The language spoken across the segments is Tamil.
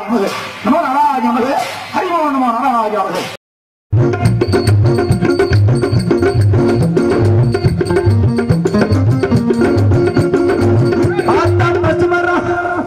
நமது நமோ நாராஜ நமது ஹரிமோ நமோ நாராஜ நமது ஆத்தாம் பசுமரம்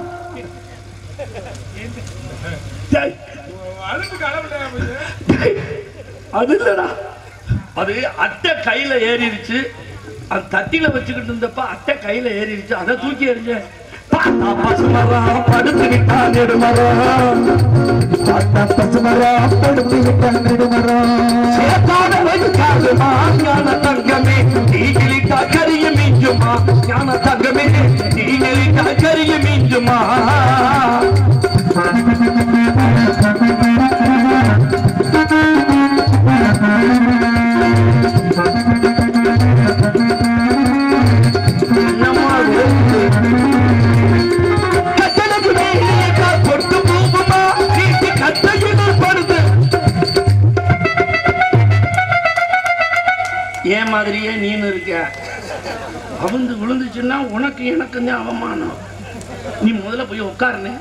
டேய், அழுப்புக்கு அளவில்லையா போகுது? டேய், அது இல்லடா அது அட்டை கையில ஏறிடுச்சு அது தட்டில வச்சுக்கிட்டு இருந்தப்ப அட்டை கையில ஏறிடுச்சு அதை தூக்கி எறிஞ்சேன் பார்த்தா பசுமரம் படுத்து விட்டான் நெடுமரம் பார்த்தா பசுமரம் படுத்து விட்டான் நெடுமரம் சேத்தான வகுக்காதுமா ஞான தங்கமே நீகிலிட்டா கரிய மிஞ்சுமா ஞான தங்கமே நீகிலிட்டா கரிய மிஞ்சுமா என்னம்மா இது? கட்டளைக்கு மேலே கால் கொட்டு பூவுமா நீட்டி கட்டையினால் படுது ஏன் மாதிரியே நீனு இருக்க அவுந்து விழுந்துச்சுன்னா உனக்கு எனக்கு தான் அவமானம் நீ முதல்ல போய் உட்காருனே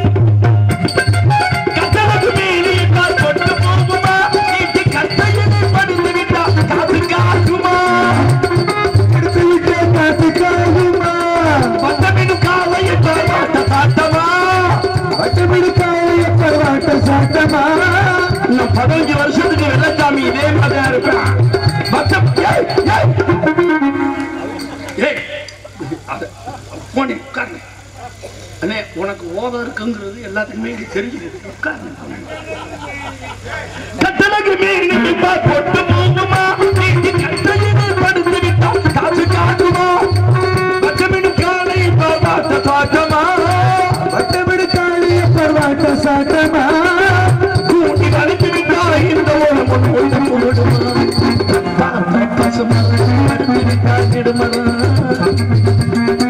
கட்டளைக்கு மேலே கால் கொட்டு பூவுமா நீட்டி கட்டையினால் படுத்து விட்டா காத்து காக்குமா படுத்து விட்டேன் காத்து காயுமா பட்டமிடு காலையை பரமாட்ட சாட்டமா வட்டமிடு காலைய பரவாட்ட சாட்டமா இன்னும் பதினஞ்சு வருஷத்துக்கு வெள்ளச்சாமி இதே மாதிரி தான் இருப்பேன் பட்டம் ஏய், ஏய். ஏய், அத- போனே உட்காரு அண்ணே உனக்கு ஓதம் இருக்குங்கிறது எல்லாத்துக்குமே இங்க தெரிஞ்சுது உட்காரு கட்டளைக்கு மீறி நிப்பா பொட்டு போகுமா நீட்டி கட்டளையில் படுத்து விட்டா காசு காட்டுமா பச்சமிடு காலை பார்த்த காட்டமா வட்டமிடு காலைய பரவாட்ட சாட்டமா கூட்டி வலித்து விட்டா இந்த ஒரு முன் ஒன்று போடுமா பசுமரம் படுத்து விட்டா நெடுமரம்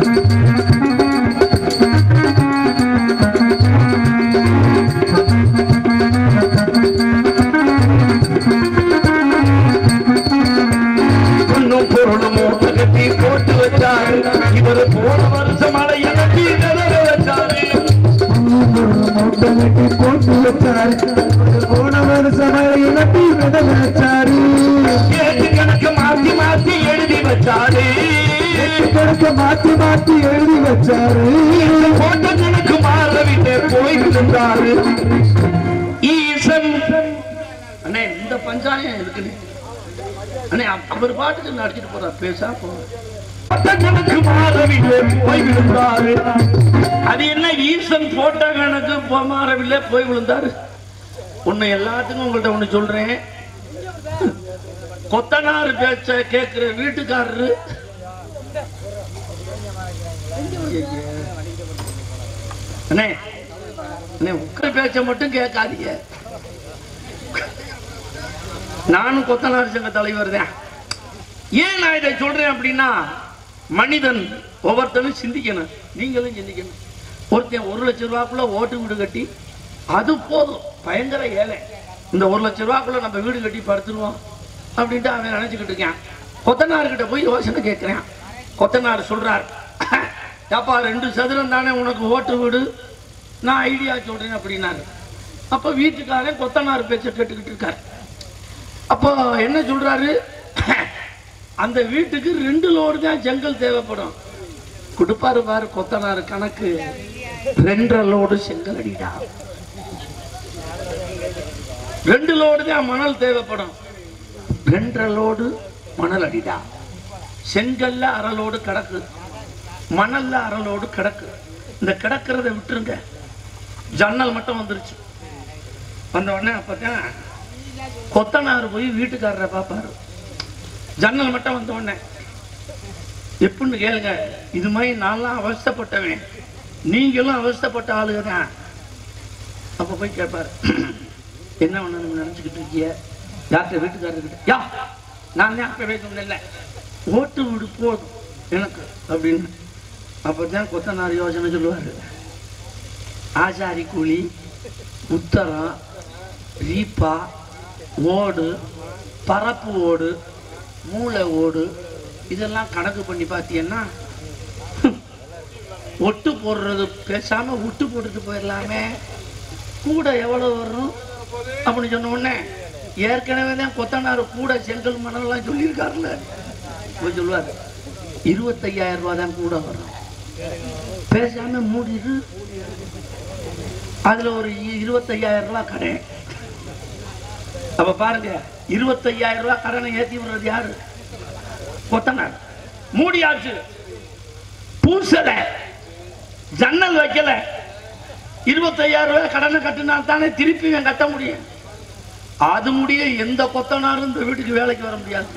பொண்ணும் பொருளும் மூட்டை கட்டி போட்டு வச்சாரு இவர் போன வருஷம் மழை எனக்கு நிழல வச்சாரு மூட்டை வெட்டி போட்டு வச்சாரு போன வருஷம் இழப்பி விட வச்சாரு ஏட்டு கணக்கு மாத்தி மாத்தி எழுதி வச்சாரு கணக்க மாத்தி மாத்தி எழுதி வச்சாரு போட்ட கணக்கு மாறவிட்டு போய் விழுந்தாரு ஈசன் அண்ணே இந்த பஞ்சாயம் இருக்குன்னு அண்ணே அவ- அவர் பாட்டுக்கு நடிச்சிட்டு போறார் பேசா போட்ட கணக்கு மாறவில்லை போய் விழுந்தாரு அது என்ன ஈசன் போட்ட கணக்கு போ- மாறவில்லை போய் விழுந்தாரு ஒண்ணு எல்லாத்துக்கும் உங்கள்ட்ட ஒண்ணு சொல்றேன் கொத்தனார் பேச்ச கேட்கிற வீட்டுக்காரரு அண்ணே அண்ணே உக்கிர பேச்ச மட்டும் கேட்காதீங்க நானும் கொத்தனார் சங்க தலைவர் தான் ஏன் நான் இதை சொல்றேன் அப்படின்னா மனிதன் ஒவ்வொருத்தனும் சிந்திக்கணும் நீங்களும் சிந்திக்கணும் ஒருத்தன் ஒரு லட்சம் ரூபாக்குள்ள ஓட்டு வீடு கட்டி அது போதும் பயங்கர ஏழை இந்த ஒரு லட்சம் ரூபாக்குள்ள நம்ம வீடு கட்டி படுத்துருவோம் அப்படின்ட்டு அவன் நினைச்சுக்கிட்டு இருக்கான் கொத்தனார்கிட்ட போய் யோசனை கேட்கிறேன் கொத்தனார் சொல்றார் ஏப்பா ரெண்டு சதுரம் தானே உனக்கு ஓட்டு வீடு நான் ஐடியா சொல்றேன் அப்படின்னாரு அப்போ வீட்டுக்காரன் கொத்தனார் பேச்சை கேட்டுக்கிட்டு இருக்காரு அப்போ என்ன சொல்றாரு அந்த வீட்டுக்கு ரெண்டு லோடு தான் செங்கல் தேவைப்படும் கொடுப்பாரு பாரு கொத்தனார் கணக்கு ரெண்டரை லோடு செங்கல் அடிடா ரெண்டு லோடு தான் மணல் தேவைப்படும் ரெண்டரை லோடு மணல் அடிடா செங்கல்ல அரை லோடு கிடக்கு மணல்ல அரை லோடு கிடக்கு இந்த கிடக்கிறத விட்டுருங்க ஜன்னல் மட்டும் வந்துருச்சு வந்த உடனே அப்பதான் கொத்தனார் போய் வீட்டுக்காரரை பார்ப்பாரு ஜன்னல் மட்டும் வந்த உடனே எப்படின்னு கேளுங்க இது மாதிரி நான்லாம் அவஸ்தைப்பட்டவன் நீங்களும் அவஸ்தைப்பட்ட ஆளுங்க தான் அப்போ போய் கேட்பாரு என்ன பண்ணணும்னு நினச்சிக்கிட்டு இருக்கிய யார்கிட்ட வீட்டுக்காரர்கிட்ட யா நான் தான் அப்பவே சொன்னேன்ல ஓட்டு வீடு போதும் எனக்கு அப்படின்னு அப்போ தான் கொத்தனார் யோசனை சொல்லுவார் ஆசாரி கூலி உத்தரம் ரீப்பா ஓடு பரப்பு ஓடு மூளை ஓடு இதெல்லாம் கணக்கு பண்ணி பார்த்தீங்கன்னா ஒட்டு போடுறது பேசாம விட்டு போட்டுட்டு போயிடலாமே கூட எவ்வளவு வரும் அப்படின்னு சொன்ன உடனே ஏற்கனவே தான் கொத்தனார் கூட செங்கல் மணல்லாம் சொல்லியிருக்காருல்ல இவர் சொல்லுவார் இருபத்தையாயிரம் ரூபாய் தான் கூட வரும் பேசாம மூடிடு அதுல ஒரு இ- இருபத்தையாயிரம் ரூபாய் கடன் அப்ப பாருங்க இருபத்தையாயிரம் ரூபாய் கடனை ஏத்தி விடுறது யாரு கொத்தனார் மூடியாச்சு பூசல ஜன்னல் வைக்கல இருபத்தையாயிரம் ரூபாய் கடனை கட்டினா தானே திருப்பி இவன் கட்ட முடியும் அது முடிய எந்த கொத்தனாரும் இந்த வீட்டுக்கு வேலைக்கு வர முடியாது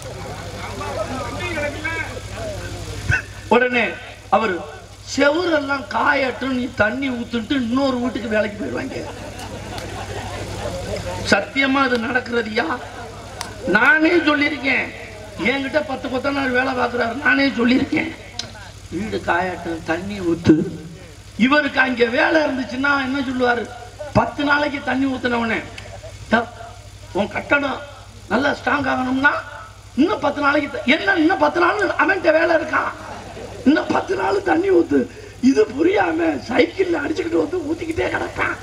உடனே அவர் செவுரெல்லாம் காயட்டும் நீ தண்ணி ஊத்துட்டு இன்னொரு வீட்டுக்கு வேலைக்கு போயிடுவாங்க சத்தியமா அது நடக்கிறதுயா நானே சொல்லியிருக்கேன் என்கிட்ட பத்து கொத்தனார் வேலை பார்க்குறாரு நானே சொல்லியிருக்கேன் வீடு காயட்டும் தண்ணி ஊத்து இவருக்கு அங்க வேலை இருந்துச்சுன்னா என்ன சொல்லுவாரு பத்து நாளைக்கு தண்ணி ஊத்துனவனே "டா, உன் கட்டடம் நல்லா ஸ்ட்ராங் ஆகணும்னா இன்னும் பத்து நாளைக்கு த- என்ன இன்னும் பத்து நாள் அவன்கிட்ட வேலை இருக்கான் இன்னும் பத்து நாள் தண்ணி ஊத்து இது புரியாம சைக்கிள்ல அடிச்சுக்கிட்டு வந்து ஊத்திக்கிட்டே கிடப்பான்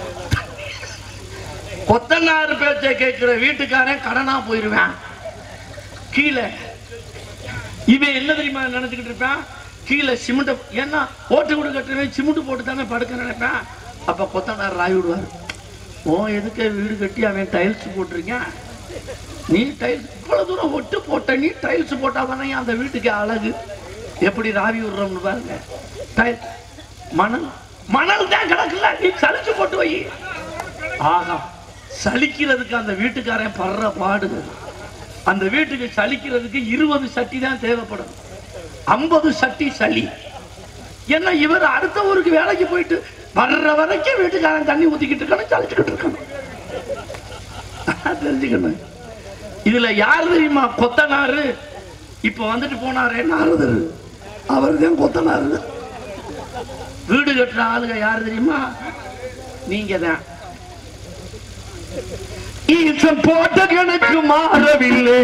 கொத்தனார் பேச்சை கேட்கிற வீட்டுக்காரன் கடனா போயிருவேன் கீழே இவன் என்ன தெரியுமா நினைச்சுக்கிட்டு இருப்பான் கீழே சிமெண்ட் ஏன்னா ஓட்டு வீடு கட்டுறவன் சிமெண்ட் போட்டு தானே படுக்க நினைப்பேன் அப்ப கொத்தனார் ராய் விடுவார் ஓ எதுக்கு வீடு கட்டி அவன் டைல்ஸ் போட்டிருக்கேன் நீ டைல்ஸ் இவ்வளவு தூரம் ஒட்டு போட்ட நீ டைல்ஸ் போட்டா தானே அந்த வீட்டுக்கு அழகு எப்படி ராவி விடுறோம்னு பாருங்க டைல் மணல் மணல் தான் கிடக்குல நீ சலிச்சு போட்டு வை ஆகா சலிக்கிறதுக்கு அந்த வீட்டுக்காரன் படுற பாடு அந்த வீட்டுக்கு சலிக்கிறதுக்கு இருபது சட்டி தான் தேவைப்படும் ஐம்பது சட்டி சளி ஏன்னா இவர் அடுத்த ஊருக்கு வேலைக்கு போயிட்டு வர்ற வரைக்கும் வீட்டுக்காரன் தண்ணி ஊத்திக்கிட்டு இருக்கணும் சலிச்சுக்கிட்டு இருக்கணும் தெரிஞ்சுக்கணும் இதுல யார் தெரியுமா கொத்தனாரு இப்ப வந்துட்டு போனாரே நாரதர் அவர் தான் கொத்தனாரு வீடு கட்டுற ஆளுங்க யார் தெரியுமா நீங்க தான் ஈசன் போட்ட கணக்கு மாறவில்லை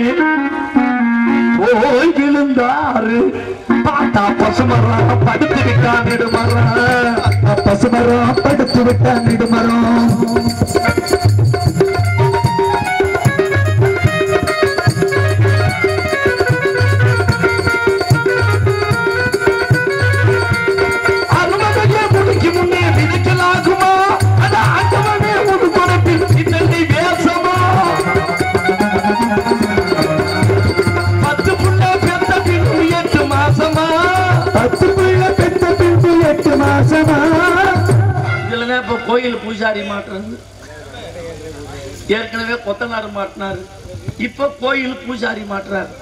போய் விழுந்தாரு பார்த்தா பசுமரம் படுத்து விட்டான் நெடுமரம் பசுமரம் படுத்து விட்டான் இடுமரம் அருமதையே முடிக்கு முன்னே விதைக்கலாகுமா அது ஆண்டவனே ஒரு குணத்தில் பின்னணி வேசமா பத்து புள்ள பெத்த பின்பு எட்டு மாசமா பத்து பிள்ளை பெத்த பின்பு எட்டு மாசமா இதுலதான் இப்ப கோயில் பூசாரி மாட்டுறது ஏற்கனவே கொத்தனார் மாட்டினாரு இப்ப கோயில் பூசாரி மாட்டுறாரு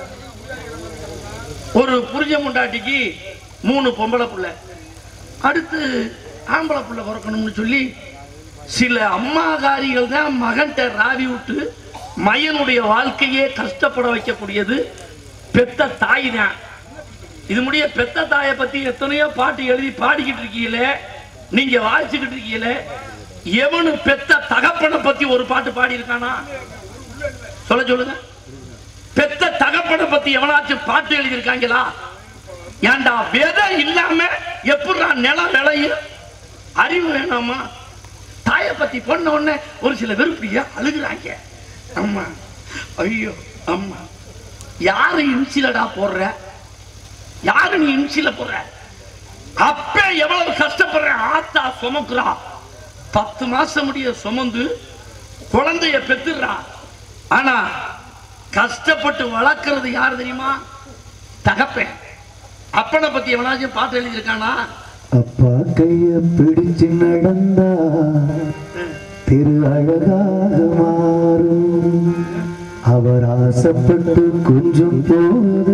ஒரு புரிஞ்ச முண்டாட்டிக்கு மூணு பொம்பளை பிள்ளை அடுத்து ஆம்பளை பிள்ளை பிறக்கணும்னு சொல்லி சில அம்மாகாரிகள் தான் மகன்கிட்ட ராவி விட்டு மயனுடைய வாழ்க்கையே கஷ்டப்பட வைக்கக்கூடியது பெத்த தாய் தான் இது முடிய பெத்த தாயை பத்தி எத்தனையோ பாட்டு எழுதி பாடிக்கிட்டு இருக்கீங்களே நீங்க வாசிச்சுக்கிட்டு இருக்கீங்களே எவனு பெத்த தகப்பனை பத்தி ஒரு பாட்டு பாடி இருக்கானா சொல்ல சொல்லுங்க பெத்த தகப்பனை பத்தி எவனாச்சும் பாட்டு எழுதி இருக்காங்களா ஏன்டா விதை இல்லாம எப்படா நிலம் விளையும் அறிவு வேணாமா தாயை பத்தி பொண்ண உடனே ஒரு சில விருப்பிய அழுகுறாங்க அம்மா ஐயோ அம்மா யாரு இன்சிலடா போடுற யாரு நீ இன்சில போடுற அப்ப எவ்வளவு கஷ்டப்படுற ஆத்தா சுமக்குறா பத்து மாசம் முடிய சுமந்து குழந்தைய பெத்துடுறா ஆனா கஷ்டப்பட்டு வளர்க்கறது யார் தெரியுமா தகப்பேன் அப்பனை பத்தி எவனாச்சும் பாட்டு எழுதியிருக்கானா அப்பா கைய பிடிச்சு நடந்தா திரு அழகாக மாறும் அவர் ஆசைப்பட்டு கொஞ்சம் போது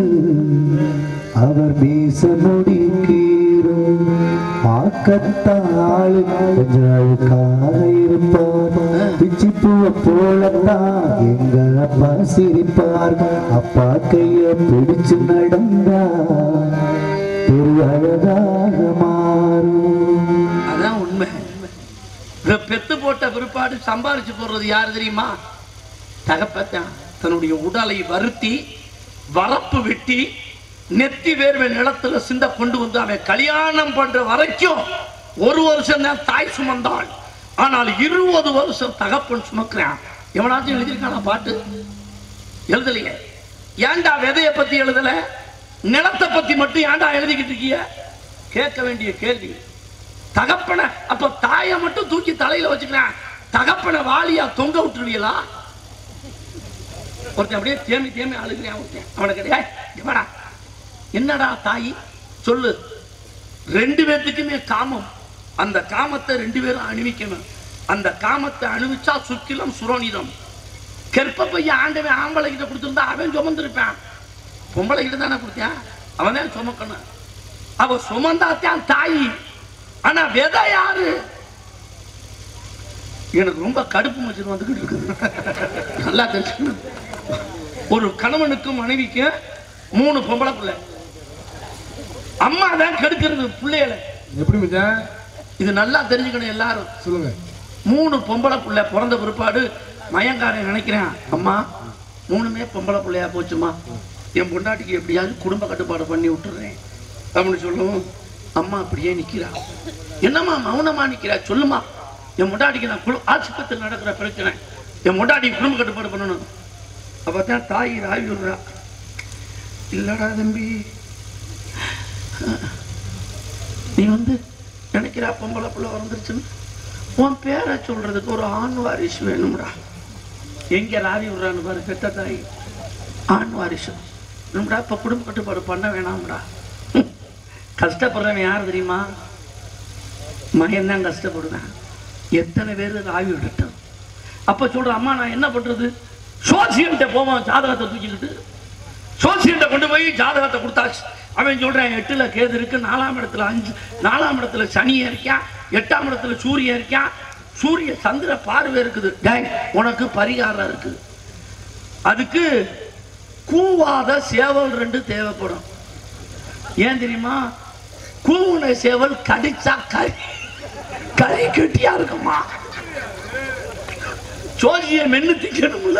அவர் மீச முடிக்கீரும் பார்க்கத்தாள் கொஞ்சம் அழுக்காக இருப்பார் பிச்சி பூவை போலத்தான் எங்க அப்பா சிரிப்பார் அப்பா கைய பிடிச்சு நடந்தா திரு அழகாக மாறும் அதான் உண்மை இவ பெத்து போட்ட பிற்பாடு சம்பாரிச்சு போடுறது யார் தெரியுமா தகப்பத்தான் தன்னுடைய உடலை வருத்தி வரப்பு வெட்டி நெத்தி வேர்வை நிலத்துல சிந்த கொண்டு வந்து அவன் கல்யாணம் பண்ற வரைக்கும் ஒரு வருஷம் தான் தாய் சுமந்தாள் ஆனால் இருபது வருஷம் தகப்பன் சுமக்கிறான் எவனாச்சும் எழுதியிருக்கானா பாட்டு எழுதலையே ஏன்டா விதைய பத்தி எழுதல நிலத்தை பத்தி மட்டும் ஏன்டா எழுதிக்கிட்டு இருக்கிய கேட்க வேண்டிய கேள்வி தகப்பனை அப்ப தாயை மட்டும் தூக்கி தலையில வச்சுக்கிறான் தகப்பனை வாளியா தொங்க விட்டுருவீங்களா ஒருத்தன் அப்படியே தேமி தேமி அழுகிறேன் ஒருத்தன் அவனை கிடையாது இவடா என்னடா தாய் சொல்லு ரெண்டு பேர்த்துக்குமே காமம் அந்த காமத்தை ரெண்டு பேரும் அணிவிக்கணும் அந்த காமத்தை அணிவிச்சா சுக்கிலம் சுரோனிதம் கெற்ப பையன் ஆண்டவன் ஆம்பளை கிட்ட கொடுத்துருந்தா அவன் சுமந்திருப்பான் பொம்பளை கிட்ட தானே கொடுத்தான் அவனே சுமக்கணும் அவ சுமந்தாத்தான் தாய் ஆனா விதை யாரு எனக்கு ரொம்ப கடுப்பு மச்சர் வந்துகிட்டு இருக்குது நல்லா தெரிஞ்சுக்கணும் ஒரு கணவனுக்கும் மனைவிக்கும் மூணு பொம்பளை பிள்ளை அம்மா தான் கெடுக்கிறது பிள்ளைகளை எப்படி மச்சான் இது நல்லா தெரிஞ்சுக்கணும் எல்லாரும் சொல்லுங்க மூணு பொம்பளை பிள்ளை பிறந்த பிற்பாடு மயங்காரன் நினைக்கிறேன் அம்மா மூணுமே பொம்பளை பிள்ளையா போச்சுமா என் பொண்டாட்டிக்கு எப்படியாவது குடும்ப கட்டுப்பாடு பண்ணி விட்டுறேன் அப்படின்னு சொல்லவும் அம்மா அப்படியே நிக்கிறா என்னம்மா மௌனமா நிக்கிறா சொல்லுமா என் பொண்டாட்டிக்கு நான் குழு ஆஸ்பத்திரி நடக்கிற பிரச்சனை என் பொண்டாட்டிக்கு குடும்ப கட்டுப்பாடு பண்ணணும் அப்பதான் தாய் ராவி விடுறா இல்லடா தம்பி நீ வந்து நினைக்கிறா பொம்பளை பிள்ளை வந்துருச்சுன்னு உன் பேரை சொல்றதுக்கு ஒரு ஆண் வாரிசு வேணும்டா எங்க ராவி விடுறான்னு பாரு பெத்த தாய் ஆண் வாரிசு வேணும்டா இப்ப குடும்ப கட்டுப்பாடு பண்ண வேணாம்டா ஹம். கஷ்டப்படுறவன் யார் தெரியுமா மகன் தான் கஷ்டப்படுவேன் எத்தனை பேர் ராவி விடட்டும் அப்ப சொல்ற அம்மா நான் என்ன பண்றது சோசியன்ட்ட போவான் ஜாதகத்தை தூக்கிக்கிட்டு சோசியன்ட்ட கொண்டு போய் ஜாதகத்தை கொடுத்தாச்சு அவன் சொல்றான் எட்டுல கேது இருக்கு நாலாம் இடத்துல அஞ்சு நாலாம் இடத்துல சனி இருக்கான் எட்டாம் இடத்துல சூரியன் இருக்கான் சூரிய சந்திர பார்வை இருக்குது டேய் உனக்கு பரிகாரம் இருக்கு அதுக்கு கூவாத சேவல் ரெண்டு தேவைப்படும் ஏன் தெரியுமா கூவுன சேவல் கடிச்சா கறி கறி கெட்டியா இருக்குமா சோழிய மென்னு திக்கணும்ல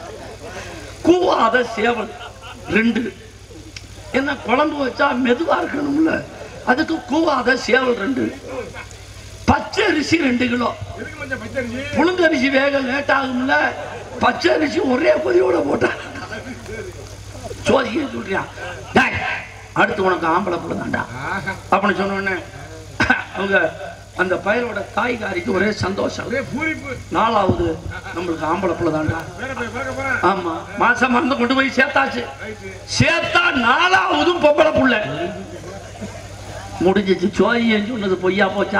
கூவாத சேவல் ரெண்டு என்ன குழம்பு வச்சா மெதுவா இருக்கணும்ல அதுக்கு கூவாத சேவல் ரெண்டு பச்சை அரிசி ரெண்டு கிலோ எதுக்கு மச்சான் பச்சரிசி புழுங்க அரிசி வேக லேட் ஆகும்ல பச்சை அரிசி ஒரே கொதியோட போட்டா சோதிக்க சொல்றியா டேய், அடுத்து உனக்கு ஆம்பளை பிள்ளை தான்டா ஆஹா அப்படின்னு சொன்ன உடனே அவங்க அந்த பயலோட தாய்காரிக்கு ஒரே சந்தோஷம் ஒரே பூரிப்பு நாலாவது நம்மளுக்கு ஆம்பளை பிள்ளை தான்டா வேற போய் பார்க்க போறேன் ஆமா மாசம் மருந்து கொண்டு போய் சேர்த்தாச்சு ரைட்டு சேர்த்தா நாலாவதும் பொம்பளை புள்ள முடிஞ்சிச்சு சோழியன்னு சொன்னது பொய்யா போச்சா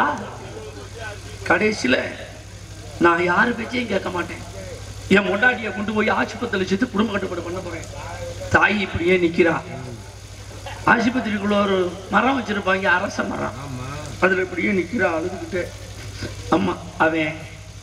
கடைசியில நான் யாரு பேச்சையும் கேட்க மாட்டேன் என் முண்டாட்டியை கொண்டு போய் ஆஸ்பத்திரியில் சேர்த்து குடும்ப கட்டுப்பாடு பண்ண போறேன் தாய் இப்படியே நிக்கிறா ஆஸ்பத்திரிக்குள்ள ஒரு மரம் வச்சிருப்பாங்க அரச மரம் ஆமா அதுல இப்படியே நிக்கிறா அழுதுகிட்டு அம்மா அவன்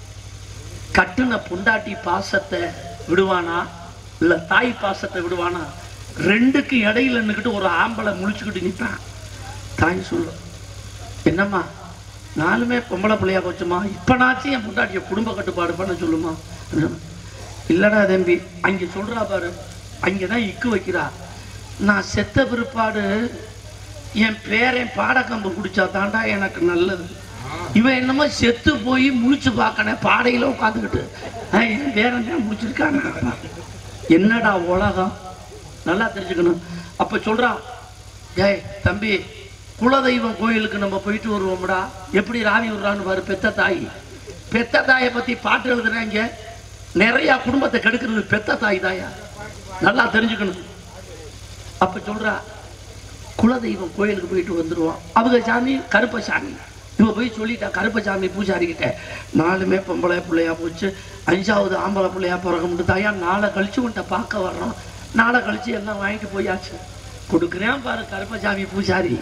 கட்டுன பொண்டாட்டி பாசத்தை விடுவானா இல்ல தாய் பாசத்தை விடுவானா ரெண்டுக்கு இடையில நின்னுக்கிட்டு ஒரு ஆம்பளை முழிச்சுக்கிட்டு நிற்பான் தாய் சொல்லும் என்னம்மா நாலுமே பொம்பளை பிள்ளையா போச்சுமா இப்பனாச்சும் என் பொண்டாட்டிய குடும்ப கட்டுப்பாடு பண்ண சொல்லுமா இல்லடா தம்பி அங்க சொல்றா பாரு அங்கதான் இக்கு வைக்கிறா நான் செத்த பிற்பாடு என் பேரன் பாடக்கம்பு குடிச்சா தாண்டா எனக்கு நல்லது இவன் என்னமோ செத்து போய் முழிச்சு பார்க்கணும் பாடையில உட்காந்துக்கிட்டு என் பேரன் தான் முடிச்சிருக்காங்க என்னடா உலகம் நல்லா தெரிஞ்சுக்கணும் அப்ப சொல்றா ஏய் தம்பி குலதெய்வம் கோயிலுக்கு நம்ம போயிட்டு வருவோம்டா எப்படி ராவி விடுறான்னு பாரு பெத்த தாய் பெத்த தாயை பத்தி பாட்டு எழுதுறாங்க நிறைய குடும்பத்தை கெடுக்கிறது பெத்த தாய் தாயா நல்லா தெரிஞ்சுக்கணும் அப்ப சொல்றா குலதெய்வம் கோயிலுக்கு போயிட்டு வந்துருவோம் அவங்க சாமி கருப்பசாமி இவ போய் சொல்லிட்டா கருப்பசாமி பூசாரி கிட்ட நாலுமே பொம்பளை பிள்ளையா போச்சு அஞ்சாவது ஆம்பளை பிள்ளையா பிறக்க முடியும் தாயா நாளை கழிச்சு உன்ட்ட பார்க்க வர்றோம் நாளை கழிச்சு எல்லாம் வாங்கிட்டு போயாச்சு கொடுக்குறேன் பாரு கருப்பசாமி பூசாரி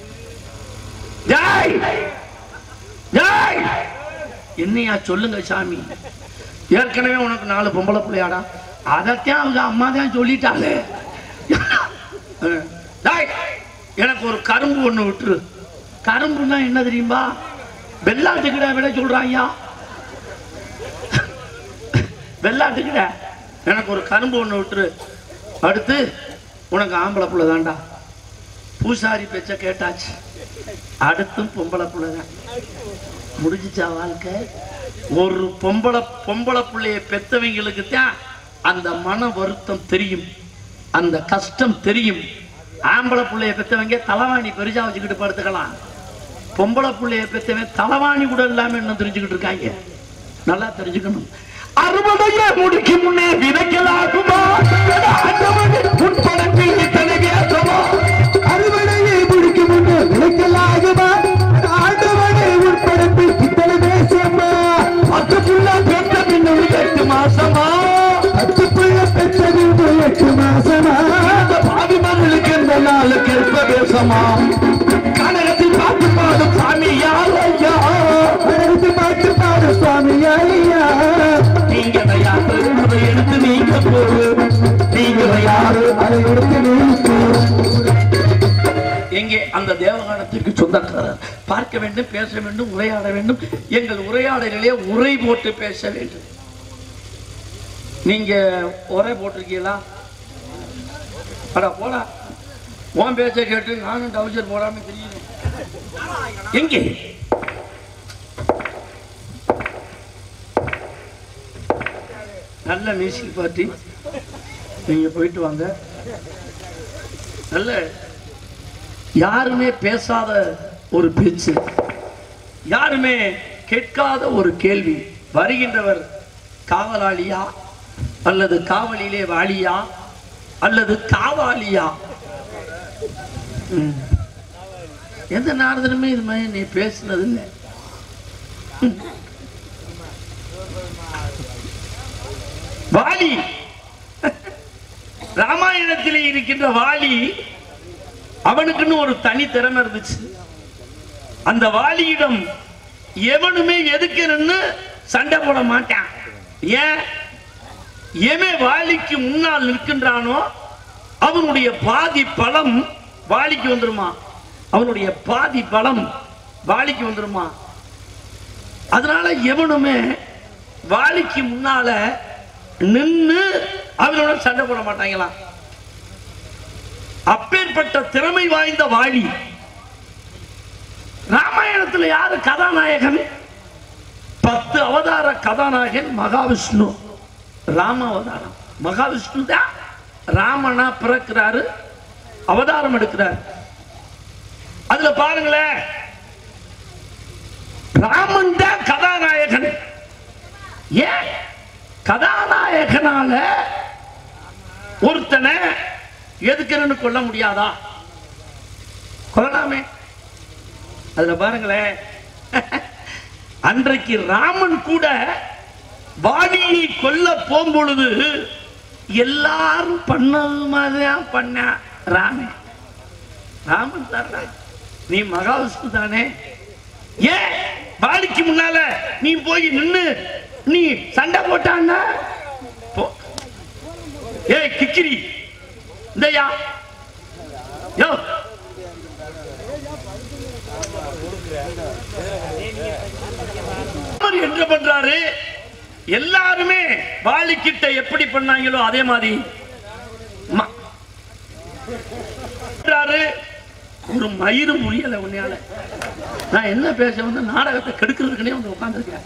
ஜாய் ஜாய் என்னையா சொல்லுங்க சாமி ஏற்கனவே உனக்கு நாலு பொம்பளை பிள்ளையாடா அதைத்தான் அவங்க அம்மா தான் சொல்லிட்டாளே அஹ், டேய், எனக்கு ஒரு கரும்பு ஒண்ணு விட்டுரு கரும்புன்னா என்ன தெரியுமா வெள்ளாட்டுக்கிட விட சொல்றாங்க வெள்ளாட்டுக்கிட எனக்கு ஒரு கரும்பு ஒண்ணு விட்டுரு அடுத்து உனக்கு ஆம்பளை புள்ள தான்டா பூசாரி பேச்ச கேட்டாச்சு அடுத்தும் பொம்பளை புள்ள தான் முடிஞ்சிச்சா வாழ்க்கை ஒரு பொம்பளை பொம்பளை பிள்ளைய பெத்தவங்களுக்கு தான் அந்த மன வருத்தம் தெரியும் அந்த கஷ்டம் தெரியும் ஆம்பளை பிள்ளைய பெத்தவங்க தலைவாணி பெருசா வச்சுக்கிட்டு படுத்துக்கலாம் பொம்பளை பிள்ளைய பெத்தவன் தலைவாணி கூட இல்லாம என்ன தெரிஞ்சுக்கிட்டு இருக்காங்க நல்லா தெரிஞ்சுக்கணும் அறுபதைய முடிக்கு முன்னே விதைக்கலாகுமா ஆண்டவன் உன் படத்தில் இத்தனை வேகமா அறுவடையை முடிக்கும் முன்னே விளைக்கலாகுமா ஆண்டவனே உட்படத்தில் இத்தனை தேசமா அதுக்குள்ள பெற்ற பின்னணி எட்டு மாசமா பத்து பிள்ளை பெற்றது எட்டு மாசமா இந்த பாவி மகளுக்கு இந்த நாளுக்கு ஏற்ப பேசமா கனகத்தில் பாட்டு பாடும் சாமி யார் ஐயா அடுத்து பாட்டு பாடு சுவாமி ஐயா நீங்க யாரு அதை எடுத்து நீங்க போடு நீங்க யாரு அதை எடுத்து நிறுத்து எங்கே அந்த தேவகானத்திற்கு சொந்தக்காரர் பார்க்க வேண்டும் பேச வேண்டும் உரையாட வேண்டும் எங்கள் உரையாடலிலே உரை போட்டு பேச வேண்டும் நீங்க உரை போட்டிருக்கீங்களா அடா போடா உன் பேச்ச கேட்டு நானும் டவுசர் போடாம தெரியும் எங்கே நல்ல மியூசிக் பார்ட்டி நீங்க போயிட்டு வாங்க நல்ல யாருமே பேசாத ஒரு பேச்சு யாருமே கேட்காத ஒரு கேள்வி வருகின்றவர் காவலாளியா அல்லது காவலிலே வாலியா அல்லது காவாலியா ம். எந்த நாரதனுமே இது மாதிரி நீ பேசுனது இல்லை ம். வாலி ராமாயணத்திலே இருக்கின்ற வாலி அவனுக்குன்னு ஒரு தனி திறமை இருந்துச்சு அந்த வாலியிடம் எவனுமே எதுக்கு நின்னு சண்டை போட மாட்டான் ஏன் எவன் வாலிக்கு முன்னால் நிற்கின்றானோ அவனுடைய பாதி பலம் வாலிக்கு வந்துருமா அவனுடைய பாதி பலம் வாலிக்கு வந்துருமா அதனால எவனுமே வாலிக்கு முன்னால நின்னு அவனோட சண்டை போட மாட்டாங்களாம் அப்பேற்பட்ட திறமை வாய்ந்த வாலி ராமாயணத்துல யாரு கதாநாயகன் பத்து அவதார கதாநாயகன் மகாவிஷ்ணு ராம அவதாரம் மகாவிஷ்ணு தான் ராமனா பிறக்கிறாரு அவதாரம் எடுக்கிறார் அதுல பாருங்களேன் ராமன் தான் கதாநாயகன் ஏன் கதாநாயகனால ஒருத்தனை எதுக்குன்னு கொல்ல முடியாதா கொல்லலாமே அதுல பாருங்களேன் அன்றைக்கு ராமன் கூட வாலியை கொல்ல போம்பொழுது எல்லாரும் பண்ணது மாதிரிதான் பண்ண ராமன் ராமன் தான் நீ மகாவிஷ்ணு தானே ஏன் வாலிக்கு முன்னால நீ போய் நின்னு நீ சண்டை போட்டான்னா போ ஏய் கிக்கிரி இந்தயா யோ அவர் என்ன பண்றாரு எல்லாருமே வாலிக்கிட்ட எப்படி பண்ணாங்களோ அதே மாதிரி ம- பண்றாரு. ஒரு மயிறு முடியல உன்னையால நான் என்ன பேச வந்து நாடகத்தை கெடுக்கிறதுக்குனே வந்து உட்காந்துருக்கேன்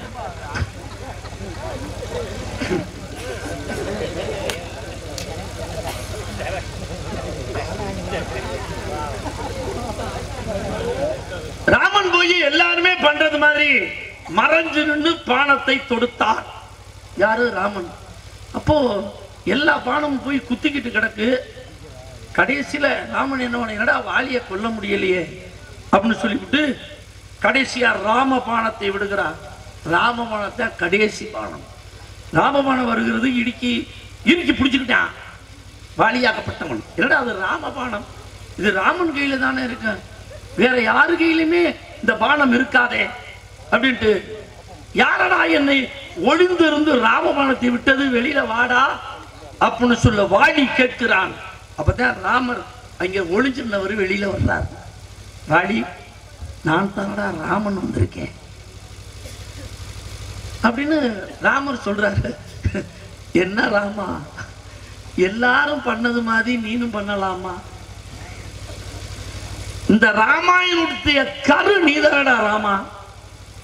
ராமன் போய் எல்லாருமே பண்றது மாதிரி மறைஞ்சு நின்று பானத்தை தொடுத்தார் யாரு ராமன் அப்போ எல்லா பானமும் போய் குத்திக்கிட்டு கிடக்கு கடைசியில ராமன் என்ன பண்ண, என்னடா வாலிய கொல்ல முடியலையே அப்படின்னு சொல்லிவிட்டு கடைசியா ராம பானத்தை விடுகிறார் ராம பானத்தை கடைசி பானம் ராமபானம் வருகிறது இடுக்கி இறுக்கி பிடிச்சுக்கிட்டான் வாலியாக்கப்பட்டவன் என்னடா அது ராமபானம் இது ராமன் கையில தானே இருக்கு வேற யாரு கையிலுமே இந்த பானம் இருக்காதே அப்படின்ட்டு யாரடா என்னை ஒளிந்து இருந்து ராமபானத்தை விட்டது வெளியில வாடா அப்படின்னு சொல்ல வாடி கேட்கிறான் அப்பதான் ராமர் அங்க ஒளிஞ்சிருந்தவர் வெளியில வர்றார் வாடி நான் தானடா ராமன் வந்திருக்கேன் அப்படின்னு ராமர் சொல்றாரு என்ன ராமா எல்லாரும் பண்ணது மாதிரி நீனும் பண்ணலாமா இந்த ராமாயணத்துடைய கரு நீதானடா ராமா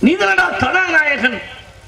நீதானடா கதாநாயகன்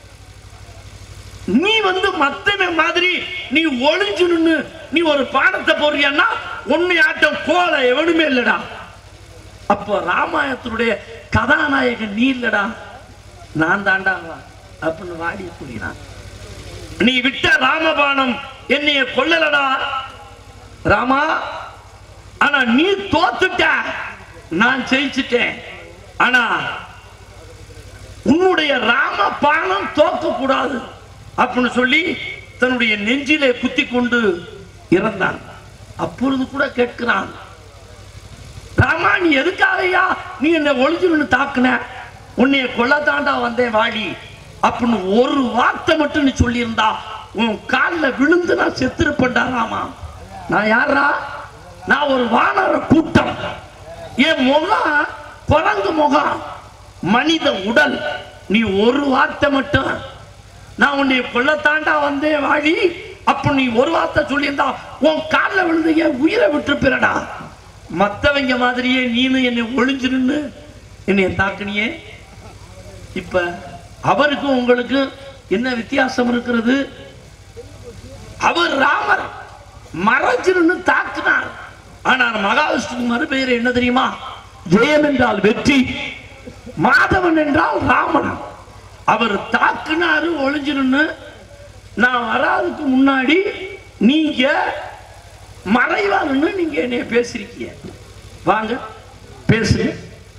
நீ வந்து மத்தவன் மாதிரி நீ ஒளிஞ்சு நின்னு நீ ஒரு பாடத்தை போடுறியான்னா உன்னை ஆட்டம் கோல எவனுமே இல்லடா அப்போ ராமாயணத்தினுடைய கதாநாயகன் நீ இல்லடா நான் தாண்டா அவன் அப்படின்னு வாடி கூறினான் நீ விட்ட ராமபாணம் என்னைய கொல்லலடா ராமா ஆனா நீ தோத்துட்ட நான் ஜெயிச்சிட்டேன் ஆனா உன்னுடைய ராம பானம் தோக்க கூடாது அப்படின்னு சொல்லி தன்னுடைய நெஞ்சிலே குத்தி கொண்டு இறந்தான் அப்பொழுது கூட கேட்கிறான் ராமா நீ எதுக்காகயா நீ என்ன ஒளிஞ்சு தாக்குன உன்னைய கொல்லத்தாண்டா வந்தேன் வாடி அப்படின்னு ஒரு வார்த்தை மட்டும் நீ சொல்லியிருந்தா உன் காலில் விழுந்து நான் செத்துருப்பேன்டா ராமா நான் யாரா நான் ஒரு வானர கூட்டம் என் முகம் குரங்கு முகம் மனித உடல் நீ ஒரு வார்த்தை மட்டும் நான் உன்னை கொல்லத்தாண்டா வந்தேன் வாடி அப்ப நீ ஒரு வார்த்தை சொல்லியிருந்தா உன் காலில் விழுந்து என் உயிரை விட்டுருப்பிறடா மத்தவங்க மாதிரியே நீனு என்னை ஒளிஞ்சு நின்னு என்னை தாக்குனியே இப்ப அவருக்கும் உங்களுக்கு என்ன வித்தியாசம் இருக்கிறது அவர் ராமர் மறைஞ்சு நின்னு தாக்குனார் ஆனால் மகாவிஷ்ணுக்கு மறுபெயர் என்ன தெரியுமா ஜெயம் என்றால் வெற்றி மாதவன் என்றால் ராமன் அவர் தாக்குனாரு ஒளிஞ்சு நின்னு நான் வராதுக்கு முன்னாடி நீங்க மறைவா நின்னு நீங்க என்னைய பேசிருக்கீங்க வாங்க பேசுங்க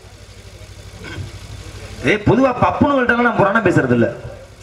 ஏய் பொதுவா பப்புனுங்கள்ட்ட நான் புராணம் பேசுறது இல்ல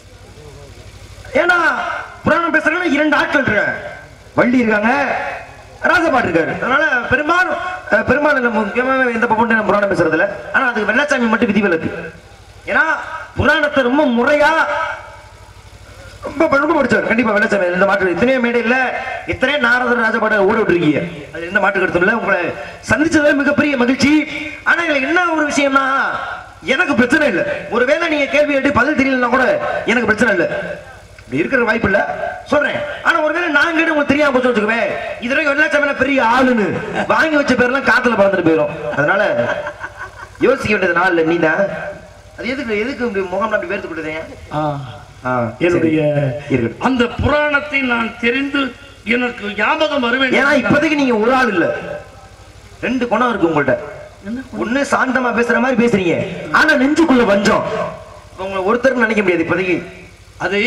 ஏன்னா புராணம் பேசுறதுன்னா இரண்டு ஆட்கள் இருக்காங்க வள்ளி இருக்காங்க ராஜபாட்டு இருக்காரு அதனால பெரும்பாலும் அஹ், பெரும்பாலும் முக்கியமாக எந்த பப்புன்னு நான் புராணம் பேசுறது இல்ல ஆனா அதுக்கு வெள்ளச்சாமி மட்டும் விதிவிலக்கு ஏன்னா புராணத்தை ரொம்ப முறையா ரொம்ப ரொம்ப படிச்சார் கண்டிப்பா வெள்ளச்சாமி இந்த மாற்று இத்தனையோ மேடை இல்ல இத்தனையோ நாரதர் ராஜபாட ஓட விட்டுருக்கீங்க அது எந்த மாற்று கருத்தும் இல்ல உங்களை சந்திச்சதுல மிகப்பெரிய மகிழ்ச்சி ஆனா இதுல என்ன ஒரு விஷயம்னா எனக்கு பிரச்சனை இல்ல ஒருவேளை நீங்க கேள்வி கேட்டு பதில் தெரியலன்னா கூட எனக்கு பிரச்சனை இல்ல இப்படி இருக்கிற வாய்ப்பு இல்ல சொல்றேன் ஆனா ஒருவேளை நான் கேட்டு உங்களுக்கு தெரியாம போச்சு வச்சுக்கவே இதுவரை வெள்ளச்சாமியில பெரிய ஆளுன்னு வாங்கி வச்ச பேர்லாம் காத்துல பறந்துட்டு போயிடும் அதனால யோசிக்க வேண்டியது நாள் இல்ல நீ தான் அது எதுக்கு எதுக்கு இப்படி முகம் அப்படி வேர்த்து விட்டுதேன் என்னுடைய இருக்கட்டும் அந்த புராணத்தை நான் தெரிந்து எனக்கு ஞாபகம் வர ஏன்னா வேண்டும் இப்போதைக்கு நீங்க ஒரு ஆள் இல்ல ரெண்டு குணம் இருக்கு உங்கள்ட்ட ஒண்ணு சாந்தமா பேசுற மாதிரி பேசுறீங்க ஆனா நெஞ்சுக்குள்ள வஞ்சம் உங்களை ஒருத்தருக்கு நினைக்க முடியாது இப்போதைக்கு அதை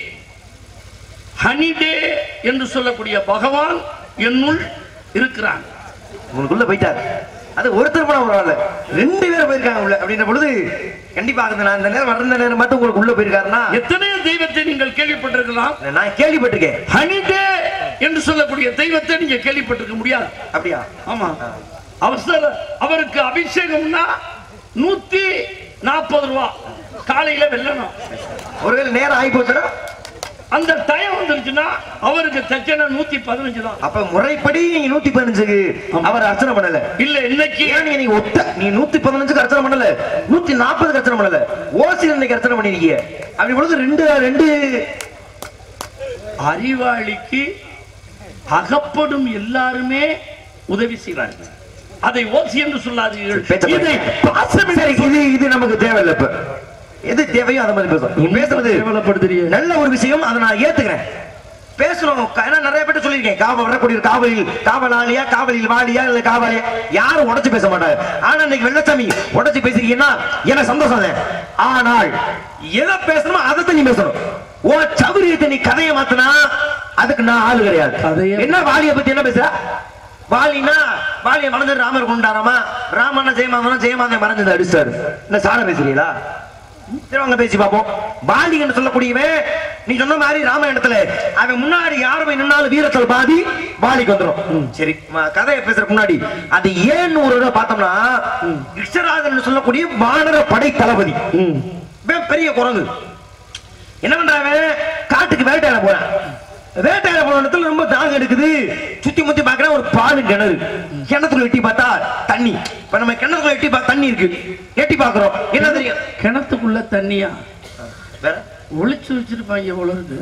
ஹனிடே என்று சொல்லக்கூடிய பகவான் என்னுள் இருக்கிறான் உங்களுக்குள்ள போயிட்டார் அது ஒருத்தர் போன ஒரு ஆள் ரெண்டு பேரும் போயிருக்காங்க உள்ள அப்படின்ற பொழுது கண்டிப்பா அது நான் இந்த நேரம் வர்ற நேரம் மட்டும் உங்களுக்கு உள்ள போயிருக்காருன்னா எத்தனையோ தெய்வத்தை நீங்கள் கேள்விப்பட்டிருக்கலாம் நான் கேள்விப்பட்டிருக்கேன் ஹனிடே என்று சொல்லக்கூடிய தெய்வத்தை நீங்க கேள்விப்பட்டிருக்க முடியாது அப்படியா ஆமா அவசர அவருக்கு அபிஷேகம்னா நூத்தி நாற்பது ரூபா காலையில வெல்லணும் ஒருவேளை நேரம் ஆகி போச்சுன்னா அந்த டைம் வந்துருச்சுன்னா அவருக்கு தச்சனை நூத்தி பதினஞ்சு தான் அப்ப முறைப்படி நீங்க நூத்தி பதினஞ்சுக்கு அவர் அர்ச்சனை பண்ணல இல்ல இன்னைக்கு ஏன் நீங்க நீங்க ஒத்த நீ நூத்தி பதினஞ்சுக்கு அர்ச்சனை பண்ணல நூத்தி நாற்பதுக்கு அர்ச்சனை பண்ணல ஓசியில் இன்னைக்கு அர்ச்சனை பண்ணிருக்கீங்க அப்படி பொழுது ரெண்டு ரெண்டு அறிவாளிக்கு அகப்படும் எல்லாருமே உதவி செய்கிறார்கள் அதை ஓசி என்று சொல்லாதீர்கள் பேச்ச இதை பாருங்க. பாசம் என்று சரி, இது இது நமக்கு தேவையில்லை இப்ப எது தேவையோ அதை மாதிரி பேசுறோம் நீ பேசுறது கேவலப்படுத்துறீங்க. நல்ல ஒரு விஷயம் அதை நான் ஏத்துக்கிறேன் பேசணும் க- ஏன்னா நிறைய பேர் சொல்லியிருக்கேன் காவல் வரக்கூடிய ஒரு காவலில் காவலாளியா காவலில் வாலியா இல்ல காவலியா யாரும் உடைச்சு பேச மாட்டாங்க ஆனா இன்னைக்கு வெள்ளச்சாமி உடைச்சு பேசிருக்கீங்கன்னா எனக்கு சந்தோஷம் தான் ஆனால் எதை பேசணுமோ அதை நீ பேசணும் ஓ சௌரியத்தை நீ கதையை மாத்தினா அதுக்கு நான் ஆளு கிடையாது கதையை- என்ன வாலிய பத்தி என்ன பேசுற வாலினா வாலிய மறந்து ராமர் கொண்டாராமா ராமண்ண ஜெயமாதனா ஜெயமாதன் மறந்து அடிச்சாரு என்ன சார பேசுறீங்களா சரி வாங்க பேசி பார்ப்போம் வாலி என்று சொல்லக்கூடியவன் நீ சொன்ன மாதிரி ராமாயணத்துல அவன் முன்னாடி யார் போய் நின்னாலும் வீரத்தில் பாதி வாலிக்கு வந்துடும் சரி ம- கதையை பேசுறதுக்கு முன்னாடி அது ஏன்னு ஒரு தடவை பார்த்தோம்னா கிருஷ்ணராஜன் சொல்லக்கூடிய வானர படை தளபதி இவன் பெரிய குரங்கு என்ன பண்றாங்க காட்டுக்கு வேட்டையாட போறான் வேட்டையாட போன இடத்துல ரொம்ப தாகம் எடுக்குது சுத்தி முத்தி பாக்குறேன் ஒரு பாலு கிணறு கிணத்துக்குள்ள எட்டி பார்த்தா தண்ணி இப்ப நம்ம கிணத்துக்குள்ள எட்டி பார்த்தா தண்ணி இருக்கு எட்டி பாக்குறோம் என்ன தெரியும் கிணத்துக்குள்ள தண்ணியா வேற ஒளிச்சு வச்சிருப்பாங்க உலகத்து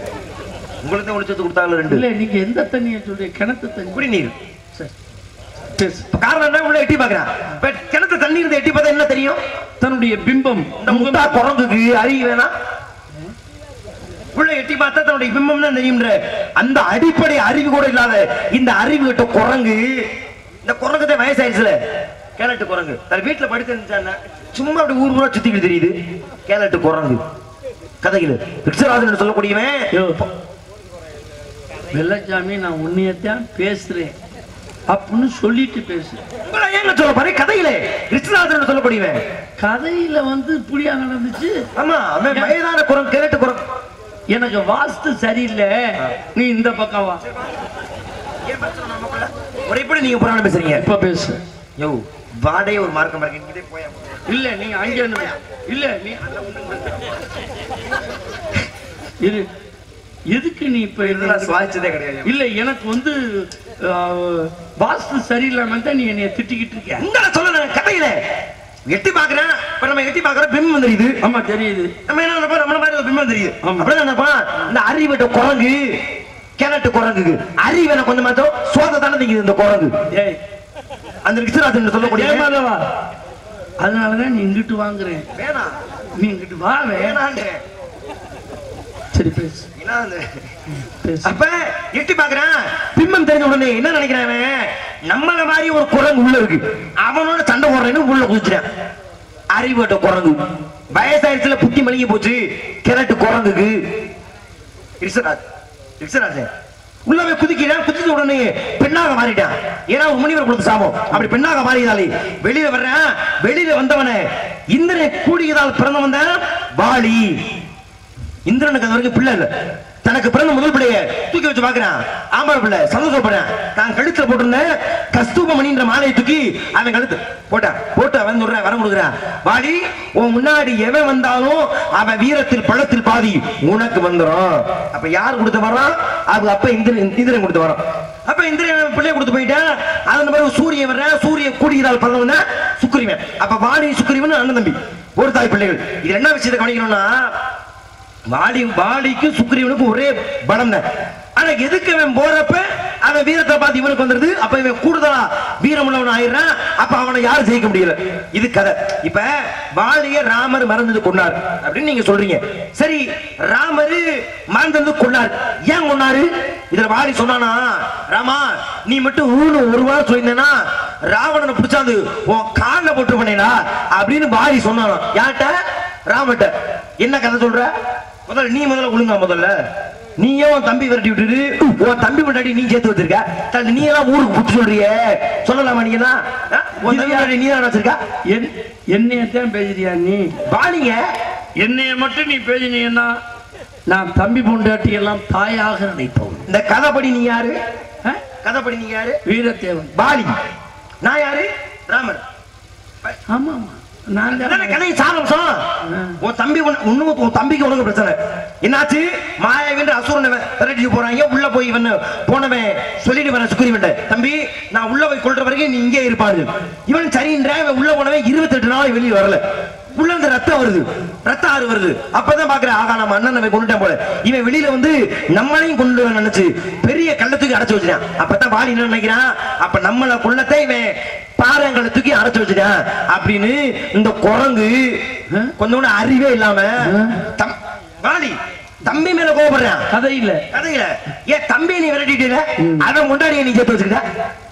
உங்களுக்கு தான் ஒளிச்சத்து கொடுத்தாங்க ரெண்டு இல்ல நீங்க எந்த தண்ணியை சொல்றீங்க கிணத்து தண்ணி குடிநீர் சரி. பேசு இப்ப காரணம் என்ன உள்ள எட்டி பாக்குறேன் இப்ப கிணத்து தண்ணி இருந்து எட்டி பார்த்தா என்ன தெரியும் தன்னுடைய பிம்பம் இந்த முட்டா குரங்குக்கு அறிவு வேணாம் உள்ள எட்டி பார்த்தா தன்னுடைய பிம்பம் தான் தெரியும்ன்ற அந்த அடிப்படை அறிவு கூட இல்லாத இந்த அறிவு கிட்ட குரங்கு இந்த குரங்கு தான் வயசாயிருச்சுல கேலட்டு குரங்கு அது வீட்டுல படுத்து இருந்துச்சான்னா சும்மா அப்படி ஊர் ஊரா சுத்திக்கிட்டு தெரியுது கேலட்டு குரங்கு கதைகள் விக்ஷராஜன் சொல்லக்கூடியவன் யோ, வெள்ளச்சாமி நான் உன்னையத்தான் பேசுறேன் அப்படின்னு சொல்லிட்டு பேசு உங்களை ஏங்க சொல்ல பாரு கதையிலே விக்ஷராஜன் சொல்லக்கூடியவன் கதையில வந்து இப்படியா நடந்துச்சு ஆமா அவன் வயதான குரங்கு கேலட்டு குரங்கு எனக்கு வாஸ்து சரியில்லை நீ இந்த பக்கம் வா ஒரு எப்படி நீங்க புராணம் பேசுறீங்க இப்ப பேசு யோ வாடே ஒரு மார்க்கம் இருக்கு இங்கே போய் இல்ல நீ அங்க இருந்து வா. இல்ல நீ அந்த இரு எதுக்கு நீ இப்ப இதெல்லாம் என்ன- சுவாதிச்சதே கிடையாது இல்ல எனக்கு வந்து அஹ், வாஸ்து சரியில்லாம தான் நீ என்னைய திட்டிக்கிட்டு இருக்க உங்களை சொல்ல கதையில எட்டி பாக்குறேன் இப்ப நம்ம எட்டி பாக்குறோம் பிம்பம் தெரியுது ஆமா தெரியுது நம்ம என்ன நினைப்போம் நம்மள மாதிரி ஒரு பிம்பம் தெரியுது ஆமா. அப்படிதான் நினைப்போம் இந்த அறிவட்ட குரங்கு கிணட்டு குரங்குக்கு அறிவு எனக்கு கொஞ்சம் மாத்தம் சோத தானே திங்குது இந்த குரங்கு ஏய் அந்த விக்ஷராஜன் சொல்லக்கூடிய ஏமாதவா அதனாலதான் நீ இங்கிட்டு வாங்குறேன் வேணாம் நீ இங்கிட்டு வா வே. வேணாண்டு சரி பேசு என்ன அந்த பேசு அப்ப எட்டி பாக்குறான் பிம்பம் தெரிஞ்ச உடனே என்ன நினைக்கிறான் அவன்? நம்மள மாதிரி ஒரு குரங்கு உள்ள இருக்கு அவனோட சண்டை போடுறேன்னு உள்ள குதிச்சிட்டான் அறிவட்ட குரங்கு வயசாயிரத்துல புத்தி மலிங்கி போச்சு கிழட்டு குரங்குக்கு ரிஷராஜ் ரிஷராஜன் உள்ள போய் குதிக்கிறான் குதிச்ச உடனே பெண்ணாக மாறிட்டான் ஏன்னா ஒரு முனிவர் கொடுத்த சாபம் அப்படி பெண்ணாக மாறியதாலே வெளியில வர்றான் வெளியில வந்தவன இந்திரனை கூடியதால் பிறந்தவன் தான் வாலி இந்திரனுக்கு அது வரைக்கும் பிள்ளை இல்ல தனக்கு பிறந்த முதல் பிள்ளைய தூக்கி வச்சு பாக்குறான் ஆம்பளை பிள்ளை சந்தோஷப்படுறான் தான் கழுத்துல போட்டிருந்த கஸ்தூப மணின்ற மாலையை தூக்கி அவன் கழுத்து போட்டான் போட்டு அவன் சொல்றான் வரம் கொடுக்குறான் வாடி உன் முன்னாடி எவன் வந்தாலும் அவன் வீரத்தில் பழத்தில் பாதி உனக்கு வந்துரும் அப்ப யார் கொடுத்த வரோம் அது அப்ப இந்திரன் இந்திரன் கொடுத்த வரோம் அப்ப இந்திரன் பிள்ளைய கொடுத்து போயிட்டான் அதன் பிறகு சூரியன் வர்றேன் சூரிய கூடியதால் பிறந்தவன் தான் சுக்கிரிவன் அப்ப வாடி சுக்கிரிவன் அண்ணன் தம்பி ஒரு தாய் பிள்ளைகள் இது என்ன விஷயத்தை கவனிக்கணும்னா வாலி வாலிக்கும் சுக்ரீவனுக்கும் ஒரே பலம் தான் ஆனா எதுக்கு அவன் போறப்ப அவன் வீரத்தை பார்த்து இவனுக்கு வந்துருது அப்ப இவன் கூடுதலா வீரம் உள்ளவன் ஆயிடுறான் அப்ப அவனை யாரும் ஜெயிக்க முடியல இது கதை இப்ப வாலிய ராமர் மறந்தது கொண்டார் அப்படின்னு நீங்க சொல்றீங்க சரி ராமர் மறந்தது கொண்டார் ஏன் கொண்டாரு இதுல வாலி சொன்னானா ராமா நீ மட்டும் ஊனு ஒரு வாரம் சொல்லியிருந்தேன்னா ராவணனை பிடிச்சாது உன் காலில் போட்டு பண்ணேடா அப்படின்னு வாலி சொன்னானா யார்கிட்ட ராமட்ட என்ன கதை சொல்ற முதல்ல நீ முதல்ல ஒழுங்கா முதல்ல நீயே உன் தம்பி விரட்டி விட்டுட்டு உன் தம்பி முன்னாடி நீ சேர்த்து வச்சிருக்க தள்ளி நீ எல்லாம் ஊருக்கு புட்டு சொல்றிய சொல்லலாமா நீ எல்லாம் ஆ? உன் தம்பி முன்னாடி நீ தான் வச்சிருக்க என் என்னையத்தான் பேசுறியா நீ பாலிங்க என்னைய மட்டும் நீ பேசினீங்கன்னா நான் தம்பி பொண்டாட்டி எல்லாம் தாயாக நினைப்போம் இந்த கதைப்படி நீ யாரு ஆ? கதைப்படி நீ யாரு வீரத்தேவன் பாலி நான் யாரு ராமர் ஆமா ஆமா நான் அதானே தான் கதை சாரம்சம் உன் தம்பி உன- இன்னும் உன் தம்பிக்கு உனக்கு பிரச்சனை என்னாச்சு மாயாவின்ற அசுரனை விரட்டி போறாங்க உள்ள போய் இவன் போனவன் சொல்லிட்டு வர சுக்ரீவன் தம்பி நான் உள்ள போய் கொள்ற வரைக்கும் நீ இங்கே இருப்பாரு இவன் சரின்ற இவன் உள்ள போனவன் இருபத்தெட்டு நாள் வெளியே வரல உள்ள இருந்து ரத்தம் வருது ரத்த ஆறு வருது அப்பதான் பாக்குறேன் ஆகா நம்ம அண்ணன் நம்ம கொண்டுட்டேன் போல இவன் வெளியில வந்து நம்மளையும் கொண்டு வர நினைச்சு பெரிய கள்ளத்துக்கு அடைச்சு வச்சிட்டான் அப்பதான் வாலி என்ன நினைக்கிறான் அப்ப நம்மள குள்ளத்தை இவன் பாறங்களை தூக்கி அடைச்சு வச்சிட்டான் அப்படின்னு இந்த குரங்கு கொஞ்சம் கூட அறிவே இல்லாம தம் வாலி தம்பி மேல கோபப்படுறான் கதை இல்ல கதையில ஏன் தம்பி நீ விரட்டிட்டு அவன் முன்னாடியே நீ சேர்த்து வச்சுக்கிட்ட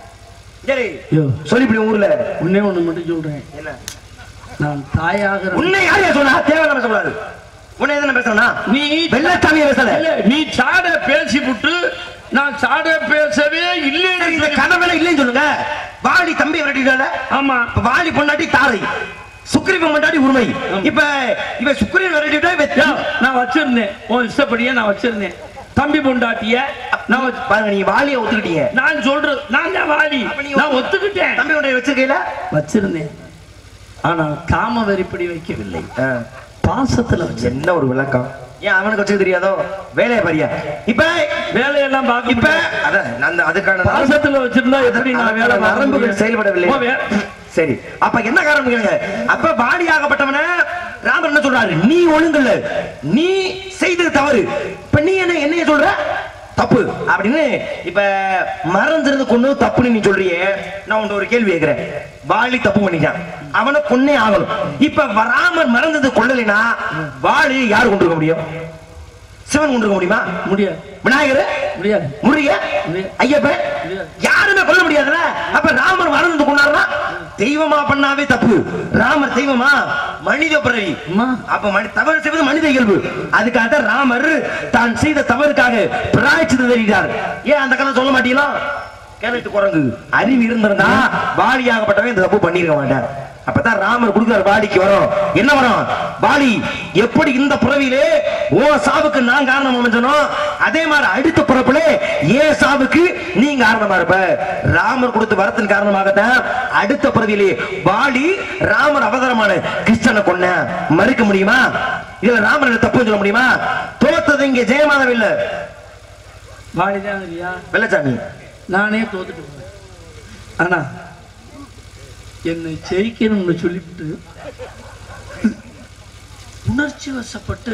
சரி யோ சொல்லிப்படி ஊர்ல ஒன்னே ஒண்ணு மட்டும் சொல்றேன் என்ன நான் தாயாக உன்னை யார் யார் சொன்னா தேவையில்லாம சொல்லக்கூடாது உன்னை எதுனா பேசணும்னா நீ வெள்ளச்சாமியை பேசல இல்ல, நீ சாட பேசி விட்டு நான் சாட பேசவே சரி, இல்லைன்னு இந்த சொல்லி- கதை வேலை இல்லைன்னு சொல்லுங்க வாலி தம்பி விரட்டிட்டால ஆமா இப்ப வாலி பொண்டாட்டி தாரை சுக்ரீவன் பொண்டாட்டி உரிமை இப்ப இவ சுக்ரீவன் விரட்டிட்டா இவ யோ, நான் வச்சிருந்தேன் உன் இஷ்டப்படியே நான் வச்சிருந்தேன் தம்பி பொண்டாட்டிய நான் வச்சு- பாருங்க நீங்க வாலிய ஒத்துக்கிட்டீங்க நான் சொல்றது நான் தான் வாலி அப்ப நீங்க நான் ஒத்துக்கிட்டேன் தம்பி பொண்டாட்டி வச்சிருக்கீங்களா வச்சிருந்தேன் ஆனால் காம வெறிப்படி வைக்கவில்லை பாசத்துல வச்சு என்ன ஒரு விளக்கம் ஏன் அவனுக்கு வச்சது தெரியாதோ வேலையை பாரியா இப்ப வேலையெல்லாம் பார்க்க இப்ப இப்ப அதான் அந்த அதுக்கான பாசத்துல வச்சிருந்தா எப்படி நான் வேலை அதுக்கான பார்க்க நரம்புகள் முடியும்? செயல்படவில்லை உன் வே- சரி அப்ப என்ன காரணம் கேளுங்க அப்ப பாடியாகப்பட்டவன ராமர் என்ன சொல்றாரு நீ ஒழுங்கல்ல நீ செய்தது தவறு இப்ப நீ என்ன என்னைய சொல்ற தப்பு அப்படின்னு இப்ப மறந்துருந்து கொண்டு தப்புன்னு நீ சொல்றியே நான் உன்ட ஒரு கேள்வி கேட்கிறேன் வாலி தப்பு பண்ணிட்டான் அவனை கொன்னே ஆகணும் இப்ப ராமர் மறந்தது கொள்ளலைனா வாலி யார் கொண்டிருக்க முடியும் சிவன் கொண்டிருக்க முடியுமா முடியாது விநாயகர் முடியாது முருக முடியாது. ஐயப்பன் முடியாது. யாருமே கொல்ல முடியாதுல்ல அப்ப ராமர் மறந்து கொண்டாருன்னா தெய்வமா பண்ணாவே தப்பு ராமர் தெய்வமா மனித பிறவி அம்மா. அப்ப மனி தவறு செய்வது மனித இயல்பு அதுக்காக தான் ராமர் தான் செய்த தவறுக்காக பிராய்ச்சித்து தெரிகிறார் ஏன் அந்த கதை சொல்ல மாட்டீங்களா கேரட்டு குரங்கு அறிவு இருந்திருந்தா பாலியாகப்பட்டவன் இந்த தப்பு பண்ணிருக்க மாட்டார் அப்பதான் ராமர் கொடுக்குற பாலிக்கு வரும் என்ன வரும் பாலி எப்படி இந்த பிறவியிலே ஓ சாவுக்கு நான் காரணம் அமைஞ்சனோ அதே மாதிரி அடுத்த பிறப்பிலே ஏன் சாவுக்கு நீ காரணமா இருப்ப ராமர் கொடுத்த வரத்தின் காரணமாகத்தான் அடுத்த பிறவியிலே பாலி ராமர் அவதாரமான கிருஷ்ணனை கொன்ன மறுக்க முடியுமா இதுல ராமர் தப்பு சொல்ல முடியுமா தோத்தது இங்க ஜெயமாதவ இல்ல வாடிதான் இல்லையா வெள்ளச்சாமி நானே தோத்துட்டு போறேன் ஆனா என்னை ஜெயிக்கணும்னு சொல்லிவிட்டு உணர்ச்சி வசப்பட்டு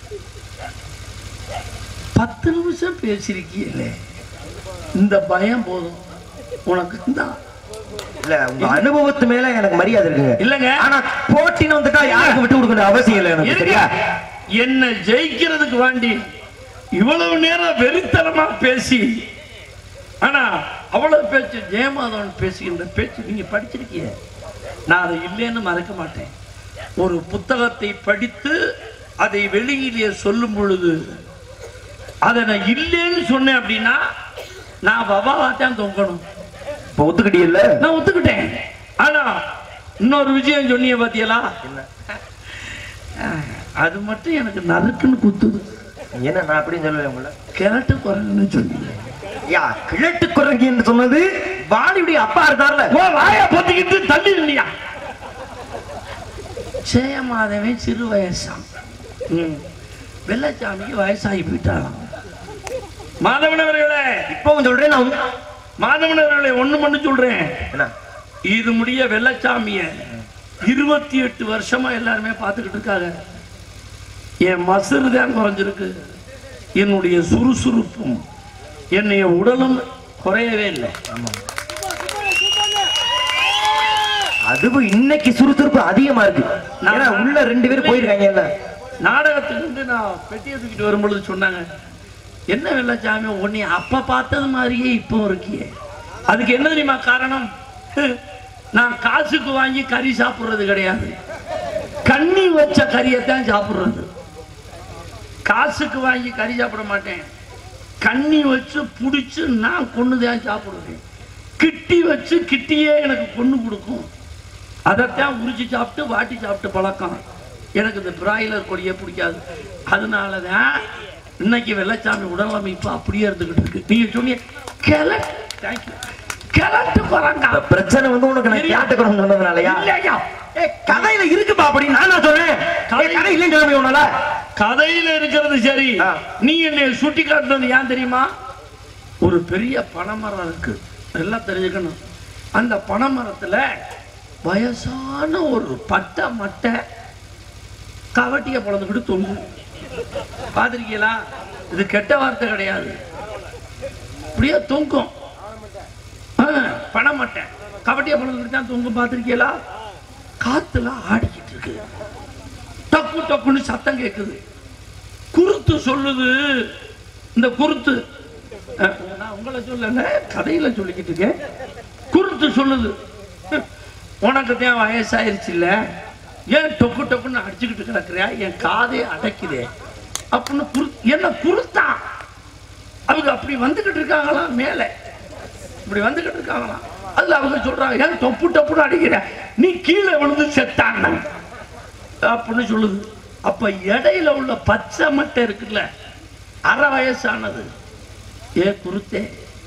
பத்து நிமிஷம் பேசியிருக்கீங்களே இந்த பயம் போதும் உனக்கு தான் இல்ல உங்க அனுபவத்து மேல எனக்கு மரியாதை இருக்குங்க இல்லைங்க. ஆனா போட்டின்னு வந்துட்டா யாருக்கு விட்டு கொடுக்கணும் அவசியம் இல்லை எனக்கு இருங்க. சரியா என்னை ஜெயிக்கிறதுக்கு வேண்டி இவ்வளவு நேரம் வெறித்தனமா பேசி ஆனா அவ்வளவு பேச்சு ஜெயமாதவன் பேசுகின்ற பேச்சு நீங்க படிச்சிருக்கீங்க நான் அதை இல்லைன்னு மறக்க மாட்டேன் ஒரு புத்தகத்தை படித்து அதை வெளியிலே சொல்லும் பொழுது அதை நான் இல்லைன்னு சொன்னேன் அப்படின்னா நான் வவாதான் தொங்கணும் இப்ப ஒத்துக்கிட்டீங்கல்ல நான் ஒத்துக்கிட்டேன் ஆனா இன்னொரு விஷயம் சொன்னீங்க பாத்தியலா அது மட்டும் எனக்கு நறுக்குன்னு குத்துது என்ன நான் அப்படின்னு சொல்லல உங்களை கிழட்டு குரங்குன்னு சொன்னீங்க யா கிழட்டு குரங்கி என்று சொன்னது வாலியுடைய அப்பா இருந்தார்ல ஓ வாய பொத்திக்கிட்டு தள்ளி இல்லையா ஜெயமாதவன் சிறு வயசாம் ம். வெள்ளச்சாமிக்கு வயசாகி போயிட்டாராம் மாதவனவர்களே இப்பவும் சொல்றேன் நான் உங்க- மாதவனவர்களே ஒண்ணு மட்டும் சொல்றேன் என்ன இது முடிய வெள்ளச்சாமிய இருபத்தி எட்டு வருஷமா எல்லாருமே பார்த்துக்கிட்டு இருக்காங்க என் மசுறு தான் குறைஞ்சிருக்கு என்னுடைய சுறுசுறுப்பும் என்னுடைய உடலும் குறையவே இல்லை அதுவும் இன்னைக்கு சுறுசுறுப்பு அதிகமா இருக்கு ஏன்னா உள்ள ரெண்டு பேரும் போயிருக்காங்கல்ல நாடகத்துக்கு இருந்து நான் பெட்டியை தூக்கிட்டு வரும்பொழுது சொன்னாங்க என்ன வெள்ளச்சாமி உன்னை அப்ப பார்த்தது மாதிரியே இப்போ இருக்கியே அதுக்கு என்ன தெரியுமா காரணம் நான் காசுக்கு வாங்கி கறி சாப்பிடுறது கிடையாது கண்ணி வச்ச கறியைத்தான் சாப்பிடுறது காசுக்கு வாங்கி கறி சாப்பிட மாட்டேன் கண்ணி வச்சு பிடிச்சு நான் கொண்டு தான் சாப்பிடுவேன் கிட்டி வச்சு கிட்டியே எனக்கு கொண்டு கொடுக்கும் அதைத்தான் உரிச்சு சாப்பிட்டு வாட்டி சாப்பிட்டு பழக்கம் எனக்கு இந்த பிராய்லர் கொடியே பிடிக்காது அதனால தான் இன்னைக்கு வெள்ளச்சாமி உடல் அமைப்பு அப்படியே இருந்துகிட்டு இருக்கு நீங்க சொன்னீங்க கிள தேங்க்யூ கிளட்டு போறாங்க இந்த பிரச்சனை வந்து உனக்கு நான் கேட்டு குரங்கு சொன்னதுனாலயா இல்லையா ஏய், கதையில இருக்குப்பா அப்படி நான் நான் சொல்றேன் கதை- கதை இல்லைன்னு சொல்ல உன்னால கதையில இருக்கிறது சரி ஆ. நீ என்னை சுட்டி காட்டுனது ஏன் தெரியுமா ஒரு பெரிய பனைமரம் இருக்கு எல்லாம் தெரிஞ்சுக்கணும் அந்த பனைமரத்துல வயசான ஒரு பட்டை மட்டை கவட்டிய பிளந்துக்கிட்டு தொங்கும் பார்த்துருக்கீங்களா இது கெட்ட வார்த்தை கிடையாது அப்படியே தொங்கும் ஆ, பனைமட்டை கவட்டிய பிளந்துக்கிட்டு தான் தொங்கும் பார்த்துருக்கீங்களா காத்துல ஆடிக்கிட்டு இருக்கு டப்பு டப்புன்னு சத்தம் கேட்குது குருத்து சொல்லுது இந்த குருத்து அஹ், நான் உங்களை சொல்லல கதையில சொல்லிக்கிட்டு இருக்கேன் குருத்து சொல்லுது "ஹ், உனக்கு தான் வயசாயிருச்சு இல்ல ஏன் டொக்கு டொக்குன்னு அடிச்சுக்கிட்டு கிடக்குறியா என் காதே அடைக்குதே அப்படின்னு குரு என்ன குருத்தா அவங்க அப்படி வந்துகிட்டு இருக்காங்களாம் மேலே இப்படி வந்துகிட்டு இருக்காங்களாம் அதுல அவங்க சொல்றாங்க ஏன் டொப்பு டப்புன்னு அடிக்கிற நீ கீழே விழுந்து செத்தாங்க அப்படின்னு சொல்லுது அப்ப இடையில உள்ள பச்சை மட்டை இருக்குல்ல அரை வயசானது ஏ குருத்தே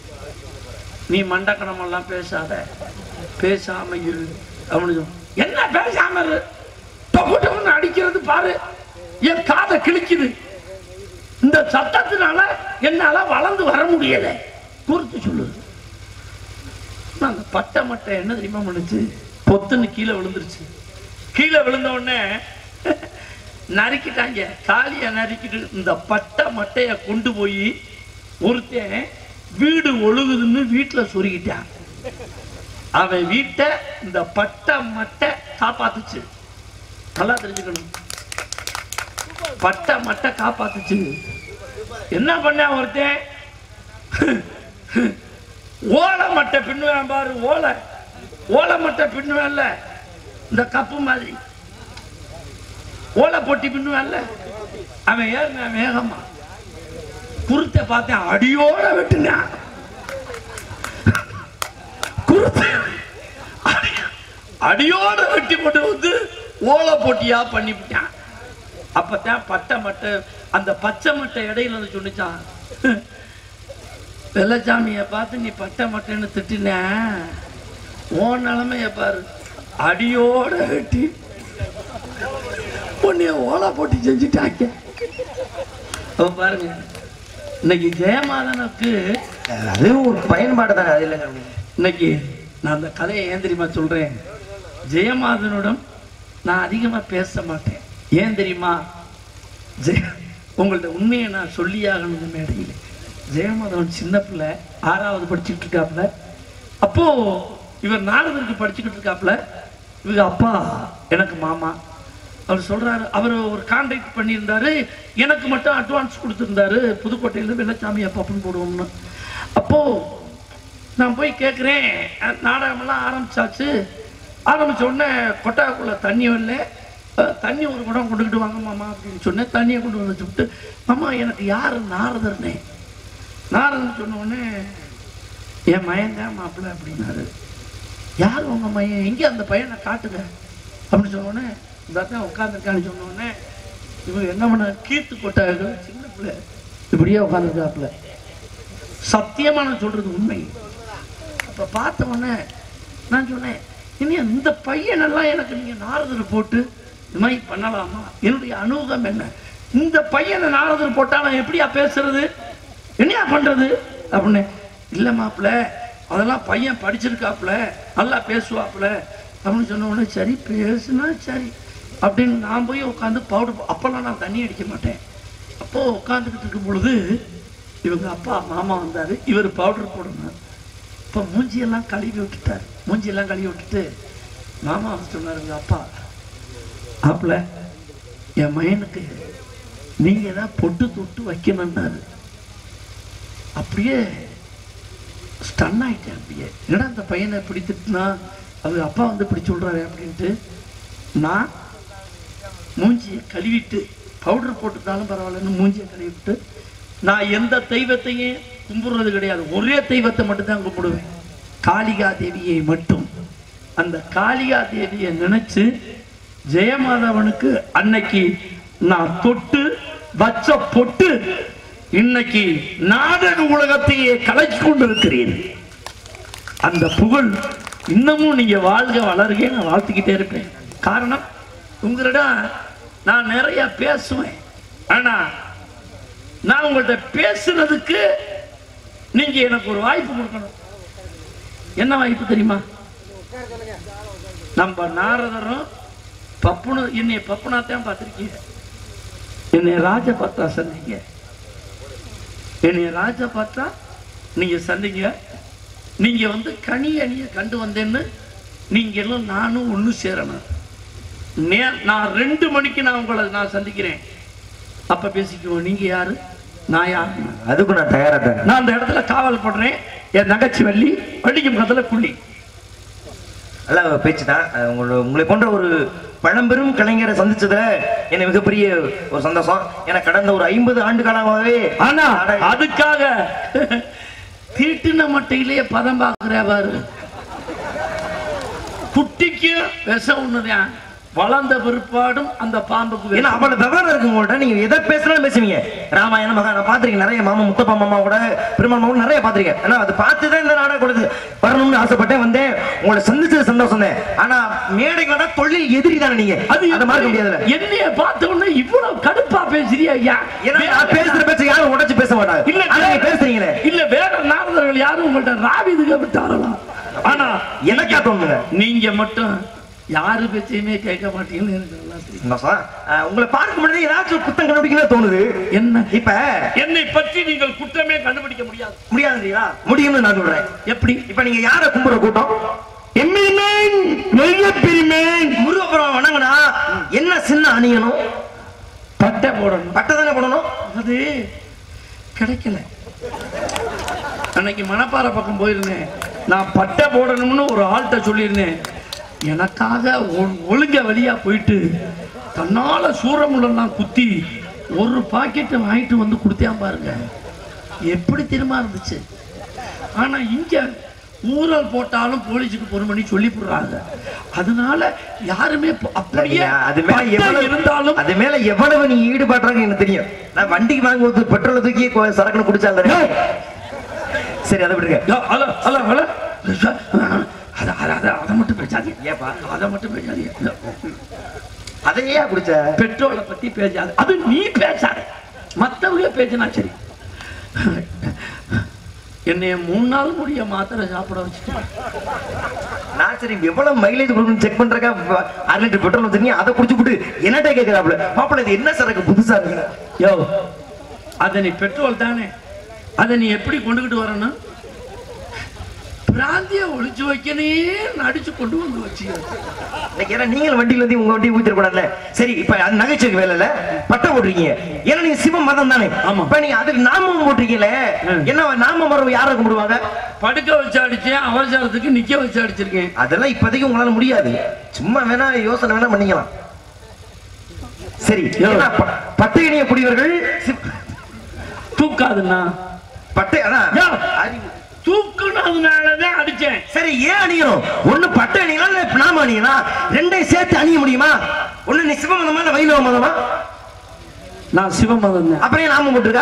நீ மண்டக்கணம் எல்லாம் பேசாத பேசாம இரு அப்படின்னு சொல்லு. என்ன பேசாம இரு டொக்கு டொக்குன்னு அடிக்கிறது பாரு என் காதை கிழிக்குது இந்த சத்தத்தினால என்னால வளர்ந்து வர முடியல குருத்து சொல்லுது ஆனா அந்த பட்டை மட்டை என்ன தெரியுமா பண்ணுச்சு பொத்துன்னு கீழே விழுந்துருச்சு கீழே விழுந்த உடனே நறுக்கிட்டாங்க காலியை நறுக்கிட்டு இந்த பட்டை மட்டைய கொண்டு போய் ஒருத்தன் வீடு ஒழுகுதுன்னு வீட்டுல சொருகிட்டான் அவன் வீட்டை இந்த பட்டை மட்டை காப்பாத்துச்சு நல்லா தெரிஞ்சுக்கணும் பட்டை மட்டை காப்பாத்துச்சு என்ன பண்ண ஒருத்தன் ஓலை மட்டை பின்னுவேன் பாரு ஓலை ஓலை மட்டை பின்னுவேன்ல இந்த கப்பு மாதிரி ஓலை பொட்டி பின்னுவேன்ல அவன் ஏறின வேகமா குருத்தை பார்த்தேன் அடியோட வெட்டினான் குருத்தை அடி- அடியோட வெட்டி போட்டு வந்து ஓலை போட்டியா பண்ணிவிட்டான் அப்பதான் பட்டை மட்டை அந்த பச்சை மட்டை இடையில வந்து சொன்னிச்சான் வெள்ளச்சாமியை பார்த்து நீ பட்டை மட்டைன்னு திட்டின உன் நிலைமைய பாரு அடியோட வெட்டி உன்னைய ஓலை போட்டி செஞ்சுட்டாங்க அப்ப பாருங்க இன்னைக்கு ஜெயமாதனுக்கு அதுவும் ஒரு பயன்பாடு தானே அது இல்லைங்க இன்னைக்கு நான் அந்த கதையை ஏன் தெரியுமா சொல்றேன் ஜெயமாதனுடன் நான் அதிகமா பேச மாட்டேன் ஏன் தெரியுமா ஜெய உங்கள்ட்ட உண்மையை நான் சொல்லியாகணும் இந்த மேடையில் ஜெயமாதவன் சின்ன பிள்ளை ஆறாவது படிச்சுட்டு இருக்காப்புல அப்போ இவர் நாரதருக்கு படிச்சுக்கிட்டு இருக்காப்புல இவங்க அப்பா எனக்கு மாமா அவர் சொல்றாரு அவர் ஒரு கான்ட்ராக்ட் பண்ணியிருந்தாரு எனக்கு மட்டும் அட்வான்ஸ் கொடுத்துருந்தாரு புதுக்கோட்டையில வெள்ளச்சாமி அப்பப்பன்னு போடுவோம்னு அப்போ நான் போய் கேட்குறேன் நாடகமெல்லாம் ஆரம்பிச்சாச்சு ஆரம்பிச்ச உடனே கொட்டாக்குள்ள தண்ணி வரல அஹ், தண்ணி ஒரு குடம் கொண்டுக்கிட்டு வாங்க மாமா அப்படின்னு சொன்னேன் தண்ணியை கொண்டு வந்து விட்டு மாமா எனக்கு யார் நாரதர்னே நாரதன் சொன்ன உடனே என் மயன் தான் மாப்பிள்ளை அப்படின்னாரு யார் உங்க மையன் எங்கே அந்த பையனை காட்டுங்க அப்படின்னு சொன்ன உடனே இந்த தான் உட்காந்துருக்கான்னு சொன்ன உடனே இவங்க என்ன பண்ண கீர்த்து கொட்டாங்க சின்ன பிள்ளை இப்படியே உட்காந்துருக்காப்புல சத்தியமா நான் சொல்றது உண்மை அப்ப பார்த்த உடனே நான் சொன்னேன் இனி இந்த பையனெல்லாம் எனக்கு நீங்க நாரதர் போட்டு இது மாதிரி பண்ணலாமா என்னுடைய அனுபவம் என்ன இந்த பையனை நாரதர் போட்டா நான் எப்படியா பேசுறது என்னையா பண்றது அப்படின்னு இல்ல மாப்பிள்ள அதெல்லாம் பையன் படிச்சிருக்காப்புல நல்லா பேசுவாப்புல அப்படின்னு சொன்ன உடனே சரி பேசுனா சரி அப்படின்னு நான் போய் உட்காந்து பவுடர் அப்பெல்லாம் நான் தண்ணி அடிக்க மாட்டேன் அப்போ உட்காந்துக்கிட்டு இருக்கும் பொழுது இவங்க அப்பா மாமா வந்தாரு இவர் பவுடர் போடணும் இப்போ மூஞ்சியெல்லாம் கழுவி விட்டுட்டார் மூஞ்சியெல்லாம் கழுவி விட்டுட்டு மாமா வந்து சொன்னார் எங்க அப்பா ஆப்பிள என் மயனுக்கு நீங்க தான் பொட்டு தொட்டு வைக்கணும்னாரு அப்படியே ஸ்டன் ஆயிட்டேன் அப்படியே என்னடா அந்த பையனை இப்படி திட்டுனா அவங்க அப்பா வந்து இப்படி சொல்றாரு அப்படின்ட்டு நான் மூஞ்சியை கழுவிட்டு பவுடர் போட்டுட்டாலும் பரவாயில்லன்னு மூஞ்சியை கழுவிட்டு நான் எந்த தெய்வத்தையும் கும்பிடுறது கிடையாது ஒரே தெய்வத்தை மட்டும்தான் கும்பிடுவேன் காளிகா தேவியை மட்டும் அந்த காளிகா தேவியை நினைச்சு ஜெயமாதவனுக்கு அன்னைக்கு நான் தொட்டு வச்ச பொட்டு இன்னைக்கு நாடக உலகத்தையே கலைச்சு கொண்டிருக்கிறேன் அந்த புகழ் இன்னமும் நீங்க வாழ்க வளருக நான் வாழ்த்துக்கிட்டே இருப்பேன் காரணம் உங்களிடம் நான் நிறைய பேசுவேன் ஆனா நான் உங்கள்ட்ட பேசுறதுக்கு நீங்க எனக்கு ஒரு வாய்ப்பு கொடுக்கணும் என்ன வாய்ப்பு தெரியுமா நம்ம நாரதரும் பப்புனு என்னை பப்புனாத்தான் பார்த்திருக்கீங்க என்னை ராஜ பார்த்தா சந்திங்க என்னை ராஜ பார்த்தா நீங்க சந்திங்க நீங்க வந்து கனி அணிய கண்டு வந்தேன்னு நீங்க எல்லாம் நானும் ஒண்ணு சேரணும் நே- நான் ரெண்டு மணிக்கு நான் உங்களை நான் சந்திக்கிறேன் அப்ப பேசிக்குவோம் நீங்க யாரு நான் யாரு அதுக்கும் நான் தயாரா தான் நான் அந்த இடத்துல காவல் பண்றேன் என் தங்கச்சி வள்ளி வள்ளிக்கு பக்கத்துல புள்ளி நல்ல பேச்சு தான் உங்களோட உங்களை போன்ற ஒரு பழம்பெரும் கலைஞரை சந்திச்சதுல எனக்கு மிகப்பெரிய ஒரு சந்தோஷம் ஏன்னா கடந்த ஒரு ஐம்பது ஆண்டு காலமாகவே ஆனா நாடக- அதுக்காக தீட்டின மட்டையிலேயே பதம் பார்க்கிற பாரு குட்டிக்கும் விஷம் ஒண்ணுதான் வளர்ந்த பிற்பாடும் அந்த பாம்புக்கு ஏன்னா விஷம். அவ்வளவு விவரம் இருக்கு உங்கள்ட்ட நீங்க எதை பேசுனாலும் பேசுவீங்க ராமாயணம் மகா நான் பாத்திருக்கேன் நிறைய மாமா முத்தப்பா மாமா கூட பெருமாள் மாமா கூட நிறைய பாத்திருக்கேன் ஆனா அது பார்த்து தான் இந்த நாடகம் கொடுத்து வரணும்னு ஆசைப்பட்டேன் வந்தேன் உங்களை சந்திச்சது சந்தோஷம் தான் ஆனா மேடைக்கு வந்தா தொழில் எதிரி தானே நீங்க அது அதை மறக்க முடியாதுல்ல என்னைய பார்த்த உடனே இவ்வளவு கடுப்பா பேசுறியா ஐயா ஏன்னா நான் பேசுற பேச்ச யாரும் உடைச்சு பேச மாட்டாங்க இல்ல ஆனா நீங்க பேசுறீங்களே இல்ல வேற நாரதர்கள் யாரும் உங்கள்ட்ட ராவிதுக விட்டாரலாம் ஆனா எனக்கா தோணுங்க நீங்க மட்டும் யாரு பேச்சையுமே கேட்க மாட்டீங்கன்னு எனக்கு நல்லா தெரியும் உங்க சா- அஹ், உங்களை பார்க்கும் பொழுது ஏதாச்சும் குத்தம் கண்டுபிடிக்கவே தோணுது என்ன இப்ப என்னை பற்றி நீங்கள் குற்றமே கண்டுபிடிக்க முடியாது முடியாதுங்களா முடியும்னு நான் சொல்றேன் எப்படி இப்ப நீங்க யார கும்புற கூட்டம் எம்மிமேன் நெய்யப்பிரிமேன் முருகப்புறம் வணங்கினா என்ன சின்ன அணியணும் பட்டை போடணும் பட்டை தானே போடணும் அது கிடைக்கல அன்னைக்கு மணப்பாறை பக்கம் போயிருந்தேன் நான் பட்டை போடணும்னு ஒரு ஆள்கிட்ட சொல்லியிருந்தேன் எனக்காக ஒ- ஒழுங்க வழியா போயிட்டு தன்னால சூரமுள்ளெல்லாம் குத்தி ஒரு பாக்கெட்டை வாங்கிட்டு வந்து கொடுத்தேன் பாருங்க எப்படி திரும்ப இருந்துச்சு ஆனா இங்க ஊழல் போட்டாலும் போலீஸுக்கு பொறுமணி பண்ணி சொல்லி போடுறாங்க அதனால யாருமே ப- அப்படியே அது மேல பட்டை எவ்வளவு இருந்தாலும் அது மேல எவ்வளவு நீ ஈடுபாடுறாங்க எனக்கு தெரியும் நான் வண்டிக்கு வாங்கும்போது பெட்ரோல் தூக்கி கொ- சரக்குன்னு குடிச்சாங்க சரி அதை விடுங்க யோ, ஹலோ ஹலோ ஹலோ அத அத அத அதை மட்டும் பேசாதீங்க ஏப்பா அதை மட்டும் பேசாதீங்க அதையே குடிச்ச பெட்ரோலை பத்தி பேசாத அது நீ பேசாத மத்தவங்க பேசினா சரி என்னைய மூணு நாள் முடிய மாத்திரை சாப்பிட வச்சுட்டு நான் சரி எவ்வளவு மைலேஜ் கொடுக்கணும் செக் பண்றக்கா வ- அரை லிட்டர் பெட்ரோல் வச்சிருக்கீங்க அதை குடிச்சு விட்டு என்னட்ட கேட்கிறாப்புல மாப்பிள்ள இது என்ன சரக்கு புதுசா இருக்கு யோ அதை நீ பெட்ரோல் தானே அதை நீ எப்படி கொண்டுகிட்டு வரணும் பிராந்திய ஒளிச்சு வைக்கனே நடிச்சு கொண்டு வந்து வச்சுக்க ஏன்னா நீங்களும் வண்டியில இருந்து உங்க வண்டி ஊத்திட கூடாதுல சரி இப்ப அது நகைச்சுவை வேலை இல்ல பட்டம் போட்டிருக்கீங்க ஏன்னா நீங்க சிவ மதம் தானே ஆமா. இப்ப நீங்க அதுக்கு நாமம் போட்டிருக்கீங்களே ம். என்ன நாம மரம் யாரை கும்பிடுவாங்க படுக்க வச்சு அடிச்சேன் அவசரத்துக்கு நிக்க வச்சு அடிச்சிருக்கேன் அதெல்லாம் இப்போதைக்கு உங்களால முடியாது சும்மா வேணா யோசனை வேணா பண்ணிக்கலாம் சரி ஏன்னா ப- பட்டயணிய குடியவர்கள் சிவ- தூக்காதுண்ணா பட்டை அதான் யா. அறிவு. தூக்குனதுனாலதான் அடிச்சேன் சரி ஏன் அணியணும் ஒண்ணு பட்டை அணியலாம் இல்ல நாம அணியலாம் ரெண்டையும் சேர்த்து அணிய முடியுமா ஒண்ணு நீ சிவ மதமா இல்ல வைணவ மதமா நான் சிவமதம் தான் அப்புறம் ஏன் நாமம் போட்டிருக்கா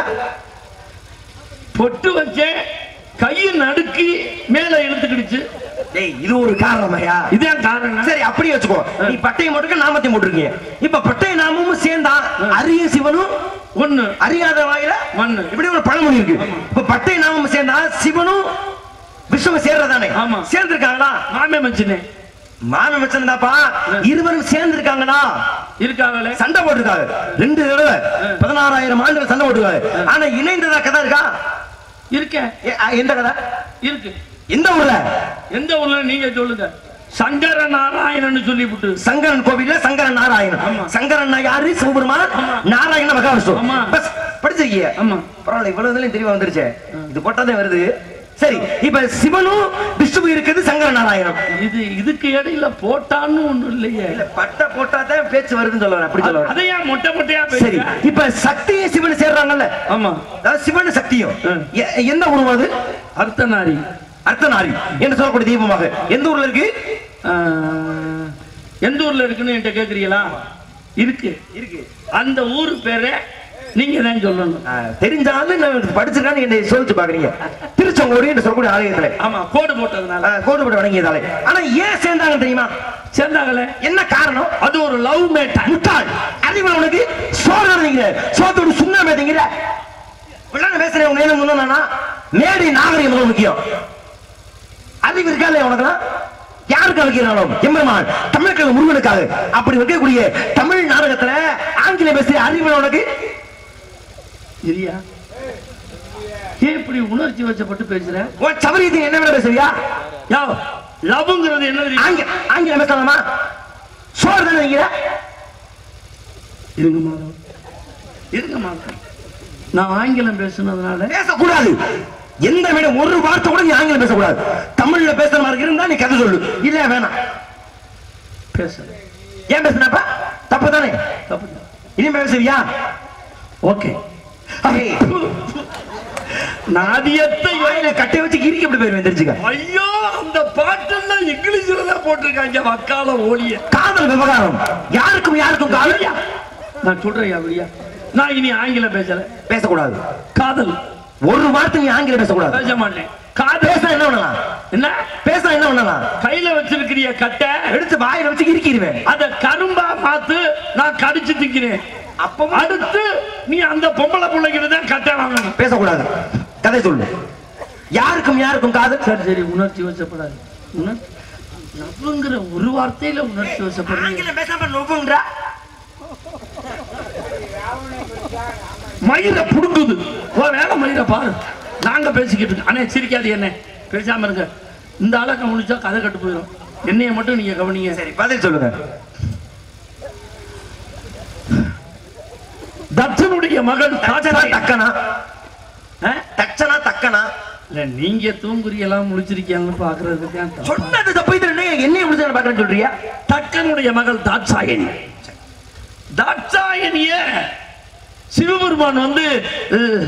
பொட்டு வச்சேன் கையை நடுக்கி மேல இழுத்துக்கிடுச்சு டேய் இது ஒரு காரணமாயா இதான் காரணம் சரி அப்படியே வச்சுக்கோ நீ பட்டையும் போட்டுக்க நாமத்தையும் போட்டிருக்கீங்க இப்ப பட்டை நாமமும் சேர்ந்தா அரிய சிவனும் ஒண்ணு அறியாத வாயில மண்ணு இப்படி ஒரு பழமொழி இருக்கு இப்ப பட்டை நாமமும் சேர்ந்தா சிவனும் விஷ்ணுவும் சேர்றதானே ஆமா. சேர்ந்திருக்காங்களா மாமே மச்சினே மாமன் வச்சிருந்தாப்பா இருவரும் சேர்ந்து இருக்காங்களா இருக்காங்களே சண்டை போட்டிருக்காங்க ரெண்டு தடவை பதினாறாயிரம் ஆண்டுகள் சண்டை போட்டிருக்காங்க ஆனா இணைந்ததா கதை இருக்கா இருக்க எ- அ, எந்த கதை இருக்கு எந்த ஊர்ல எந்த ஊர்ல நீங்க சொல்லுங்க சங்கர நாராயணன் சொல்லிவிட்டு சங்கரன் கோவில்ல சங்கரன் நாராயணன் ஆமா. சங்கரன் யாரு சிவபெருமான் ஆமா. நாராயண மகாவிஷ்ணு ஆமா. பஸ் படிச்சிருக்கீங்க ஆமா. பரவாயில்ல இவ்வளவு இதுலயும் தெளிவா வந்துருச்சே இது போட்டாதான் வருது சரி இப்ப சிவனும் விஷ்ணுவும் இருக்குது சங்கர நாராயணன் இது இதுக்கு இடையில போட்டான்னு ஒண்ணு இல்லையே இல்ல பட்ட போட்டாதான் பேச்சு வருதுன்னு சொல்ல வரேன் அப்படி சொல்ல வரேன் அதையா மொட்டை மொட்டையா சரி பேசுற இப்ப சக்தியும் சிவன் சேர்றாங்கல்ல ஆமா அதாவது சிவன் சக்தியும் ம். எ- எந்த உருவம் அது அர்த்தநாரி அர்த்தநாரி என்று சொல்லக்கூடிய தீபமாக எந்த ஊர்ல இருக்கு ஆஹ், எந்த ஊர்ல இருக்குன்னு என்கிட்ட கேக்குறீங்களா இருக்கு இருக்கு அந்த ஊர் பேரை நீங்க தான் சொல்லணும் தெரிஞ்சாலும் நான் படிச்சிருக்கான்னு என்னை சோதிச்சு பாக்குறீங்க திருச்செங்கோடு என்று சொல்லக்கூடிய ஆலயத்துல ஆமா கோடு போட்டதுனால ஆ, கோடுபட்டு வணங்கியதாலே ஆனா ஏன் சேர்ந்தாங்க தெரியுமா சேர்ந்தாங்களே என்ன காரணம் அது ஒரு லவ் மேட்டர் முட்டாள் அறிவு உனக்கு சோறு நீங்க சோத்தோடு சுண்ணா மேட்டீங்கிற விளையாட பேசுறேன் உங்க நேரம் முன்னானா மேடை நாகரிகம் முதல் முக்கியம் அறிவு இருக்கா இல்லையா உனக்குலாம் யாருக்கு வைக்கிறாலும் எம்பெருமான் தமிழர்கள் முருகனுக்காக அப்படி வைக்கக்கூடிய தமிழ் நாடகத்துல ஆங்கிலம் பேசுற அறிவு உனக்கு இல்லையா ஏன் இப்படி உணர்ச்சி வச்சப்பட்டு பேசுற உன் சபரியத்தை என்ன வேலை பேசுறியா யோ லவ்ங்கிறது என்ன தெரியுமா? ஆங்கில ஆங்கிலம் பேசலாமா சோறு தானே வைக்கிற இருங்க மாதம் இருங்க மாதம் நான் ஆங்கிலம் பேசுனதுனால பேசக்கூடாது எந்த விட ஒரு வார்த்தை கூட நீ ஆங்கிலம் பேசக்கூடாது தமிழ்ல பேசுற மாதிரி இருந்தா நீ கதை சொல்லு இல்ல வேணாம் பேசுறேன் ஏன் பேசுனப்ப தப்பு தானே தப்பு இனிமே பேசுவியா ஓகே ஏய், நாதியத்தை வாயில கட்டை வச்சு கிறுக்கி இப்படி போயிருவேன் தெரிஞ்சுக்க ஐயோ அந்த பாட்டெல்லாம் இங்கிலீஷ்ல தான் போட்டிருக்காங்க வக்கால ஓலிய காதல் விவகாரம் யாருக்கும் யாருக்கும் காதல் நான் சொல்றேன் அப்படியா நான் இனி ஆங்கிலம் பேசல பேசக்கூடாது காதல் ஒரு வார்த்தை நீ ஆங்கிலம் பேசக்கூடாது பேச மாட்டேன் காதல் பேச என்ன பண்ணலாம் என்ன பேச என்ன பண்ணலாம் கையில வச்சிருக்கிறிய கட்டை எடுத்து வாயில வச்சு கிறுக்கிடுவேன் அத கரும்பா மாத்து நான் கடிச்சு திக்கிறேன் அப்ப அடுத்து நீ அந்த பொம்பளை பிள்ளைகிட்ட தான் கட்டை வாங்கணும் பேசக்கூடாது கதை சொல்லு யாருக்கும் யாருக்கும் காதல் சரி சரி உணர்ச்சி வச்சப்படாது உணர் லவ்ங்கிற ஒரு வார்த்தையில உணர்ச்சி வசப்படுறீங்க ஆங்கிலம் பேசாம நோவுங்கடா மயிரை புடுங்குது ஓ வேலை மயிரை பாரு நாங்க பேசிக்கிட்டு இருக்கோம் அண்ணே சிரிக்காது என்ன பேசாம இருங்க இந்த ஆளை கவனிச்சா கதை கட்டு போயிடும் என்னைய மட்டும் நீங்க கவனிங்க சரி பதில் சொல்லுங்க தட்சனுடைய மகள் தச்சனா தாட்சாயணி. தக்கனா ஆ? தச்சனா தக்கனா இல்ல நீங்க தூங்குறி எல்லாம் முழிச்சிருக்கீங்கன்னு பாக்குறதுக்கு தான் தப்பா. சொன்னது தப்பு இது என்ன என்னைய முடிச்சு பாக்குறேன்னு சொல்றியா தக்கனுடைய மகள் தாட்சாயணி தாட்சாயணிய சிவபெருமான் வந்து அஹ்,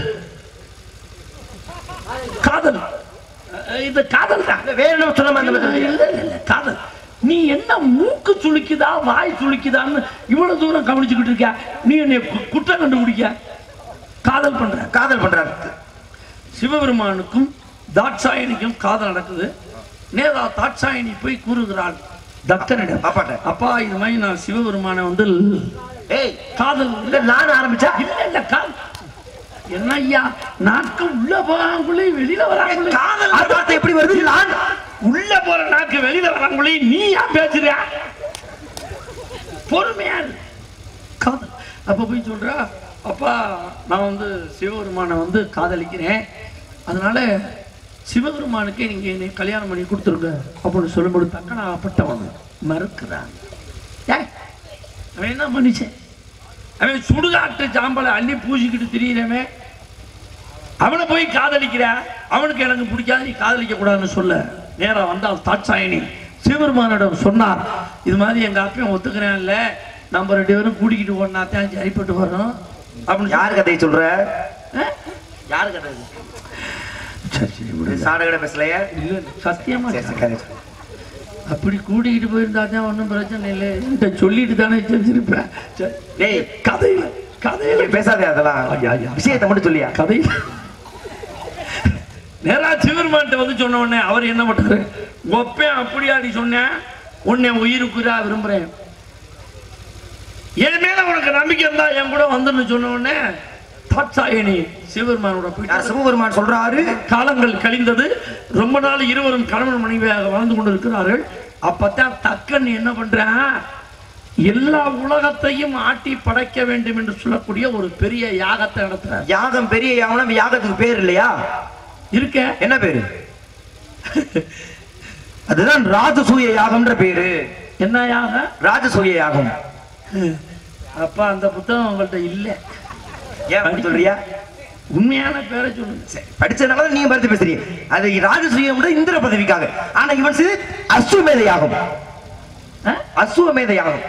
காதல் அஹ், இது காதல் தான் இல்ல, வேற என்ன சொல்லாம அந்த மாதிரி இல்ல, இல்ல, இல்ல, காதல் நீ என்ன மூக்கு சுளிக்குதா வாய் சுளிக்குதான்னு இவ்வளவு தூரம் கவனிச்சுக்கிட்டு இருக்க நீ என்னை கு- குற்றம் கண்டுபிடிக்க காதல் பண்ற காதல் பண்றாரு சிவபெருமானுக்கும் தாட்சாயணிக்கும் காதல் நடக்குது நேரா தாட்சாயணி போய் கூறுகிறாள் தத்தனிடம் அப்பாட்ட. அப்பா இது மாதிரி நான் சிவபெருமானை வந்து ஏய் காதல் இல்ல நான் ஆரம்பிச்சா இல்ல இல்ல காதல் என்ன ஐயா நாக்கு உள்ள போறாங்களே வெளியில வராங்களே காதல் வார்த்தை எப்படி வருது நான் உள்ள போற நாக்கு வெளியில வராங்களே நீ ஏன் பேசுற பொறுமையா இரு. காதல் அப்ப போய் சொல்றா அப்பா நான் வந்து சிவபெருமானை வந்து காதலிக்கிறேன் அதனால சிவபெருமானுக்கு நீங்க என்னை கல்யாணம் பண்ணி கொடுத்துருங்க அப்படின்னு சொல்லும்போது தக்கனாகப்பட்டவன் மறுக்கிறான் ஏய், அவன் என்ன மனுஷன் அவன் சுடுகாட்டு சாம்பலை அள்ளி பூசிக்கிட்டு திரியிறவன் அவனை போய் காதலிக்கிற அவனுக்கு எனக்கு பிடிக்காது நீ காதலிக்க கூடாதுன்னு சொல்ல நேரா வந்தால் தாட்சாயணி சிவபெருமானிடம் சொன்னார் இது மாதிரி எங்க அப்பையும் ஒத்துக்கிறேன் இல்ல நம்ம ரெண்டு பேரும் கூட்டிக்கிட்டு போனா தான் சரிப்பட்டு வரோம் அப்படின்னு யார் கதையை சொல்ற ஆ? யார் கதை இது? சரி சரி விடு. சாடகட பேசலையா இல்ல இல்ல, சத்தியமா சரி சரி கதை சொல்லு. அப்படி கூட்டிக்கிட்டு போயிருந்தா தான் ஒன்றும் பிரச்சனை இல்லை என்கிட்ட சொல்லிட்டு தானே செஞ்சிருப்பேன் சரி. டேய் கதையில கதையில நீ பேசாதே அதெல்லாம் ஐயா, ஐயா. விஷயத்தை மட்டும் சொல்லியா கதையில நேரா சிவருமான்ட்ட வந்து சொன்ன உடனே அவர் என்ன பண்றாரு ஒப்பேன் அப்படியா நீ சொன்ன உன்னை உயிருக்குறா விரும்புறேன் என் மேல உனக்கு நம்பிக்கை இருந்தா என் கூட வந்துன்னு சொன்ன உடனே தாட்சாயணி சிவபெருமானோட யார் போயிட்டு சிவபெருமான் சொல்றாரு காலங்கள் கழிந்தது ரொம்ப நாள் இருவரும் கணவன் மனைவியாக வாழ்ந்து கொண்டிருக்கிறார்கள் அப்பதான் தக்கன் என்ன பண்றான் எல்லா உலகத்தையும் ஆட்டி படைக்க வேண்டும் என்று சொல்லக்கூடிய ஒரு பெரிய யாகத்தை நடத்துறார் யாகம் பெரிய யாகம் யாகத்துக்கு பேர் இல்லையா இருக்க என்ன பேரு அதுதான் ராஜசூய யாகம்ன்ற பேரு என்ன யாகம் ராஜசூய யாகம் அப்பா அந்த புத்தகம் உங்கள்ட்ட இல்ல ஏன் அப்படி சொல்றியா உண்மையான பேரை சொல்லுங்க சரி, படிச்சதுனால தான் நீங்க மறுத்து பேசுறீங்க அது ராஜசூயம் இந்திர பதவிக்காக ஆனா இவன் செய்து அஸ்வமேத யாகம் ஆ? அஸ்வமேத யாகம்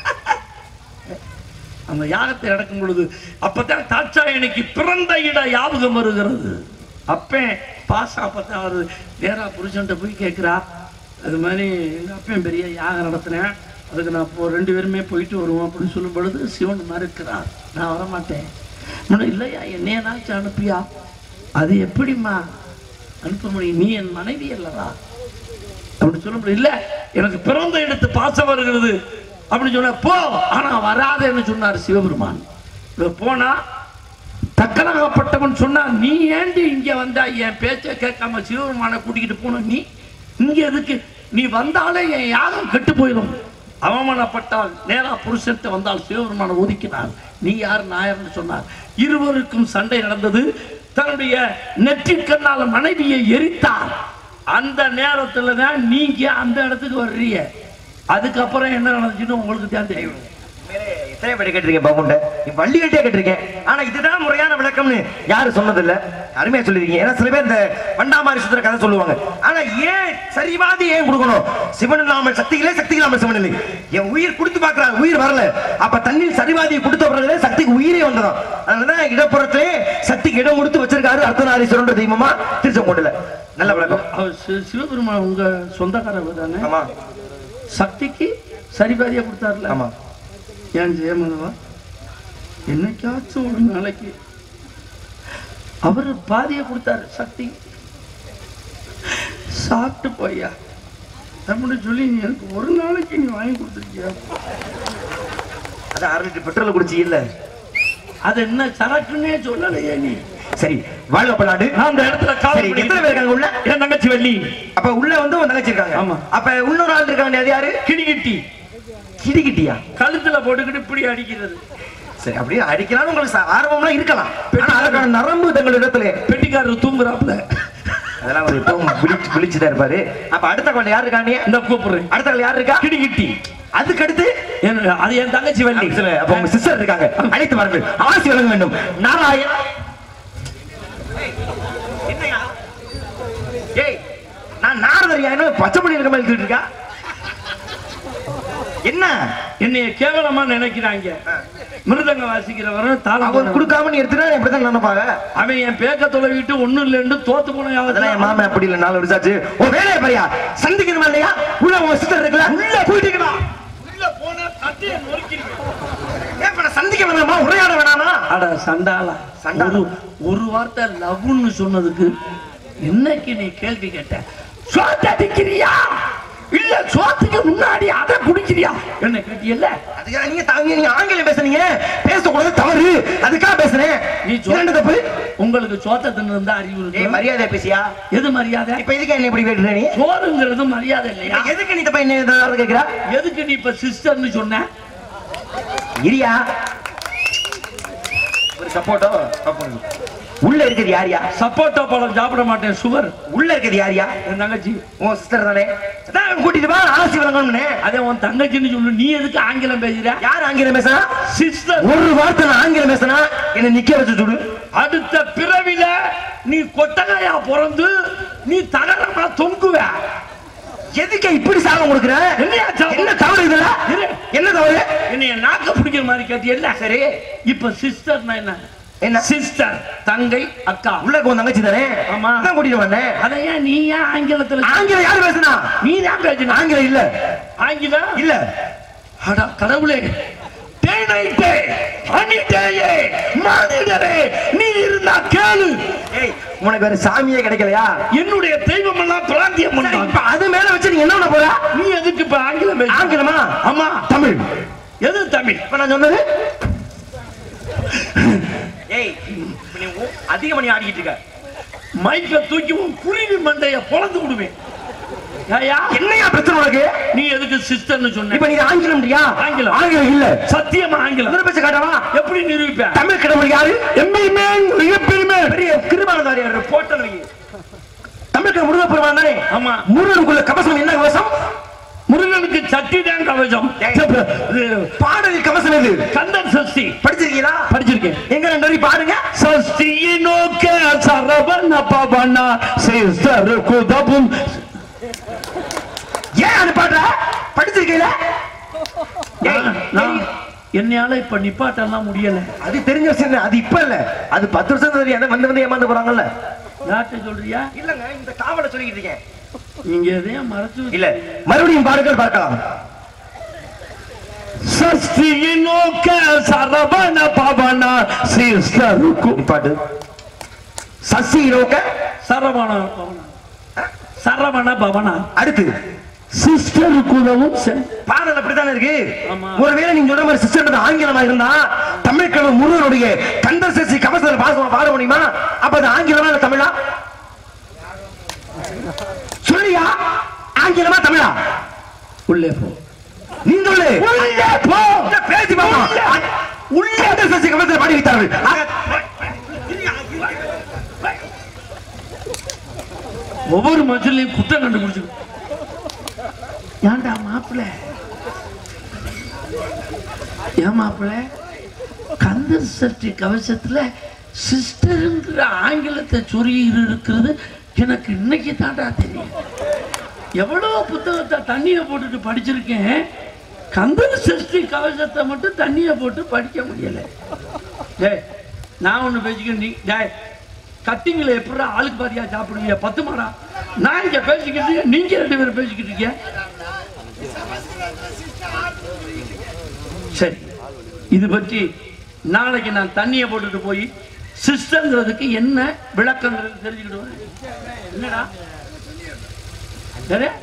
அந்த யாகத்தை நடக்கும் பொழுது அப்பதான் தாட்சாயணிக்கு பிறந்த இட ஞாபகம் வருகிறது அப்பேன் பாசா அப்பதான் வருது நேரா புருஷன்ட்ட போய் கேட்கிறா அது மாதிரி எங்க அப்பன் பெரிய யாகம் நடத்தினேன் அதுக்கு நான் இப்போ ரெண்டு பேருமே போயிட்டு வருவோம் அப்படின்னு சொல்லும் பொழுது சிவன் மறுக்கிறான் நான் வரமாட்டேன் முன்ன, இல்லையா என்னையனாச்சும் அனுப்பியா அது எப்படிம்மா அனுப்ப முடியும் நீ என் மனைவி அல்லவா அப்படி சொல்ல முடியும் இல்ல எனக்கு பிறந்த இடத்து பாசம் வருகிறது அப்படின்னு சொன்ன போ ஆனா வராதேன்னு சொன்னார் சிவபெருமான் இவ போனா தக்கனாகப்பட்டவன் சொன்னா நீ ஏண்டி இங்க வந்தா என் பேச்ச கேட்காம சிவபெருமானை கூட்டிக்கிட்டு போன நீ இங்க எதுக்கு நீ வந்தாலே என் யாகம் கெட்டு போயிடும் அவமானப்பட்டால் நேரா புருஷன்ட்ட வந்தால் சிவபெருமானை ஒதுக்கினார் நீ யார் நாயர்னு சொன்னார் இருவருக்கும் சண்டை நடந்தது தன்னுடைய நெற்றிக் கண்ணால மனைவியை எரித்தார் அந்த நேரத்துல தான் நீங்க அந்த இடத்துக்கு வர்றீங்க அதுக்கப்புறம் என்ன நடந்துச்சுன்னு உங்களுக்கு தான் தெரியும் உண்மையிலே எத்தனை பேர் கேட்டிருக்கேன் பாபுண்ட நீ வள்ளி கட்டியே கேட்டிருக்கேன் ஆனா இதுதான் முறையான விளக்கம்னு யாரு சொன்னதில்ல அருமையா சொல்லிருக்கீங்க ஏன்னா சில பேர் இந்த வண்டாமாரி சுத்திர கதை சொல்லுவாங்க ஆனா ஏன் சரிவாதி ஏன் கொடுக்கணும் சிவன் இல்லாமல் சக்தி இல்லை சக்தி இல்லாமல் சிவன் இல்லை என் உயிர் கொடுத்து பார்க்கிறான் உயிர் வரல அப்ப தண்ணில் சரிவாதியை கொடுத்த பிறகு சக்திக்கு உயிரே வந்ததான் அதனாலதான் இடப்புறத்திலே சக்திக்கு இடம் கொடுத்து வச்சிருக்காரு அர்த்தநாரீஸ்வரன்ற தெய்வமா திருச்செங்கோட்டுல நல்ல விளக்கம் அவர் சி- சிவபெருமான் உங்க சொந்தக்காரர் தானே ஆமா சக்திக்கு சரிபாதியா கொடுத்தாருல ஆமா ஏன் ஜெயமதவா என்னைக்காச்சும் ஒரு நாளைக்கு அவர் பாதியை கொடுத்தாரு சக்தி சாப்பிட்டு போய்யா அப்படின்னு சொல்லி நீ எனக்கு ஒரு நாளைக்கு நீ வாங்கி கொடுத்துருக்கியா அதான் அரை லிட்டர் பெட்ரோல் குடிச்சி இல்ல அது என்ன சரக்குன்னே சொல்லலையே நீ சரி வாழ்க பல்லாண்டு நான் அந்த இடத்துல காவல் சரி எத்தனை பேர் பண்ணிட்டு இருக்காங்க உள்ள என் தங்கச்சி வள்ளி அப்ப உள்ள வந்து உன் தங்கச்சி இருக்காங்க ஆமா. அப்ப இன்னொரு ஆள் இருக்காங்க அது யாரு கிணிகிட்டி கிடிகிட்டியா கழுத்துல போட்டுக்கிட்டு இப்படி அடிக்கிறது சரி அப்படியே அடிக்கலாம்னு உங்களுக்கு ச- ஆர்வம்லாம் இருக்கலாம் ஆனா அதற்கான நரம்பு தங்கள் இடத்துல பெட்டிக்காரர் தூங்குறாப்புல அதெல்லாம் ஒரு எப்பவும் விழிச்சு விழிச்சுதான் இருப்பாரு அப்ப அடுத்த கொள்ள யார் இருக்காங்க இந்த கூப்பிடுறேன் அடுத்த கொள்ள யார் இருக்கா கிணிகிட்டி அதுக்கு அடுத்து என் அது என் தங்கச்சி வள்ளி அப்படி சொல்லு. அப்ப உங்க சிஸ்டர் இருக்காங்க அழைத்து வாருங்கள் ஆசி வழங்க வேண்டும் நாராயண ஏய், என்னய்யா? ஏய் நான் நாரதரியா என்ன பச்சை பண்ணி இருக்க மாதிரி இருந்துட்டு இருக்கா என்ன என்னைய கேவலமா நினைக்கிறாங்க மிருதங்க வாசிக்கிறவரும் தாளம் அவர் போடுறவரும். கொடுக்காம நீ எடுத்துட்டா எப்படிதான் நினைப்பாங்க அவன் என் பேக்க தொலைவிட்டு ஒண்ணும் இல்லைன்னு தோத்து போன அதெல்லாம் என் மாமன் அப்படி இல்ல நாலு வருஷாச்சு உன் வேலையை பாரியா சந்திக்கணுமா இல்லையா உள்ள உன் சிஸ்டர் இருக்குல்ல உள்ள போயிட்டு உள்ள போனா கட்டையை நொறுக்கிடுவேன். ஏன் இப்ப நான் சந்திக்க வேணாமா உரையாட வேணாமா அட சண்டாளா சண்டாளா. ஒரு ஒரு வார்த்தை லவ்னு சொன்னதுக்கு இன்னைக்கு நீ கேள்வி கேட்ட சோத்த அடிக்கிறியா இல்ல சோத்துக்கு முன்னாடி அதை குடிக்கிறியா என்ன கேட்டியல்ல அதுக்காக நீங்க தாங்க நீங்க ஆங்கிலம் பேசுறீங்க பேசக்கூடாது தவறு அதுக்காக பேசுறேன் நீ இது ரெண்டு தப்பு உங்களுக்கு சோத்த தின்னு இருந்தா அறிவு ஏய் இருக்கு மரியாதை பேசியா எது மரியாதை இப்ப எதுக்கு என்ன இப்படி கேட்டுற நீ சோறுங்கிறது மரியாதை இல்லையா இப்ப எதுக்கு நீ தப்ப என்ன ஏதாவது கேக்குறா எதுக்கு நீ இப்ப சிஸ்டர்னு சொன்ன இரியா ஒரு சப்போட்டோ உள்ள இருக்குது யாரியா சப்போட்டா பழம் சாப்பிட மாட்டேன் சுகர் உள்ள இருக்குது யாரியா என் தங்கச்சி உன் சிஸ்டர் தானே அதான் கூட்டிட்டு வா ஆசி வழங்கணும்னு அதே உன் தங்கச்சின்னு சொல்லு நீ எதுக்கு ஆங்கிலம் பேசுற யார் ஆங்கிலம் பேசுனா சிஸ்டர் ஒரு வார்த்தை நான் ஆங்கிலம் பேசுனா என்ன நிக்க வச்சு சுடு அடுத்த பிறவில நீ கொட்டகையா பிறந்து நீ தகரமா தொங்குவ எதுக்கு இப்படி சாபம் கொடுக்குற என்னையா சாபம்? என்ன தவறு இதுல இரு. என்ன தவறு என்னைய நாக்க பிடிக்கிற மாதிரி கேட்டியல்ல சரி இப்ப சிஸ்டர்னா என்ன என்ன சிஸ்டர் தங்கை அக்கா உள்ள உன் தங்கச்சி தானே ஆமா. அதான் கூட்டிட்டு வந்தேன் அத ஏன் நீ ஏன் ஆங்கிலத்துல ஆங்கிலம் யாரு பேசுனா நீ தான் பேசின ஆங்கிலம் இல்ல ஆங்கிலம் இல்ல அட கடவுளே தேனைட்டே அணிட்டேயே மானிடரே நீ இருந்தா கேளு ஏய் உனக்கு வேற சாமியே கிடைக்கலையா என்னுடைய தெய்வம் எல்லாம் பிராந்தியம் சரி, பண்ணாங்க இப்ப அது மேல வச்சு நீ என்ன பண்ண போற நீ எதுக்கு இப்ப ஆங்கிலம் பேசுற? ஆங்கிலமா ஆமா தமிழ் எது தமிழ் இப்ப நான் சொன்னது ஏய் இப்ப நீ ஊ- அதிக மணி ஆடிக்கிட்டு இருக்க மைக்க தூக்கி உன் குருவி மண்டைய பொளந்து விடுவேன் ஏயா என்னையா பிரச்சனை உனக்கு நீ எதுக்கு சிஸ்டர்னு சொன்ன இப்ப நீ ஆங்கிலம்ன்றியா ஆங்கிலம். ஆங்கிலம் இல்ல சத்தியமா ஆங்கிலம் முதல் பேச்ச காட்டவா எப்படி நிரூபிப்ப தமிழ் கடவுள் யாரு எம்மையுமே மிகப்பெருமை பெரிய கிருபானதாரியார் போட்டல் வை தமிழ் கடவுள் முருகப்பெருமான் தானே ஆமா முருகனுக்குள்ள கவசம் என்ன கவசம் முருகனுக்கு சட்டி தான் கவசம் ஏய். இது பாடலில் கவசம் எது கந்தன் சஷ்டி படிச்சிருக்கீங்களா படிச்சிருக்கேன் எங்க ரெண்டு வரி பாடுங்க சஷ்டியை நோக்க சரவண பவன சிஸ்டர் குதவும் ஏன் அது பாடுற படிச்சிருக்கீங்களா ஏய், நான் என்னையால இப்ப நிப்பாட்டெல்லாம் முடியல அது தெரிஞ்ச விஷயம் தான். அது இப்ப இல்ல அது பத்து வருஷம் தெரியும் அதை வந்து வந்து ஏமாந்து போறாங்கல்ல யார்கிட்ட சொல்றியா இல்லங்க இந்த காவலை சொல்லிக்கிட்டு இருக்கேன் நீங்க எதையும் மறைச்சு வச்சு- இல்ல மறுபடியும் பாருங்கள் பார்க்கலாம் சஷ்டியை நோக்க சரவண பவன சிஸ்டர் பாட்டு சசி நோக்க சரவண பவன சரவண பவனா அடுத்து சிஸ்டருக்கு உதவும் செ- பாடல் அப்படித்தானே இருக்கு ஆமா. ஒருவேளை நீங்க சொல்ற மாதிரி சிஸ்டர் ஆங்கிலமா இருந்தா தமிழ் கடவுள் முருகனுடைய கந்த சசி கவசத்துல பாசமா பாட முடியுமா அப்ப அது ஆங்கிலமா இல்ல தமிழா சொல்லியா ஆங்கிலமா தமிழா உள்ளே போ நீ சொல்லு உள்ளே போ இல்ல, பேசி பார்ப்போம் உள்ளே கந்த சசி கவசத்துல பாடி வைத்தார்கள் ஆக- ஒவ்வொரு மனுஷன்லயும் குற்றம் கண்டுபிடிச்சு ஏன்டா மாப்பிள்ள ஏன் மாப்பிள்ள கந்த சஷ்டி கவசத்துல சிஸ்டருங்கிற ஆங்கிலத்தை சொருகி இருக்கிறது எனக்கு இன்னைக்கு தாண்டா தெரியும் எவ்வளவு புத்தகத்தை தண்ணியை போட்டுட்டு படிச்சிருக்கேன் கந்தர் சஷ்டி கவசத்தை மட்டும் தண்ணியை போட்டு படிக்க முடியல டேய் நான் ஒண்ணு பேசிக்கிறேன் நீ டேய் கட்டிங்கில் எப்படி ஆளுக்கு பாதியா சாப்பிடுவீங்க பத்து மாடா நான் இங்க பேசிக்கிட்டு இருக்கேன், நீங்க ரெண்டு பேரும் பேசிக்கிட்டு இருக்கீங்க சரி இது பற்றி நாளைக்கு நான் தண்ணியை போட்டுட்டு போய் சிஸ்டங்கிறதுக்கு என்ன விளக்கங்கிறது தெரிஞ்சுக்கிட்டு வரேன். என்னடா சரி?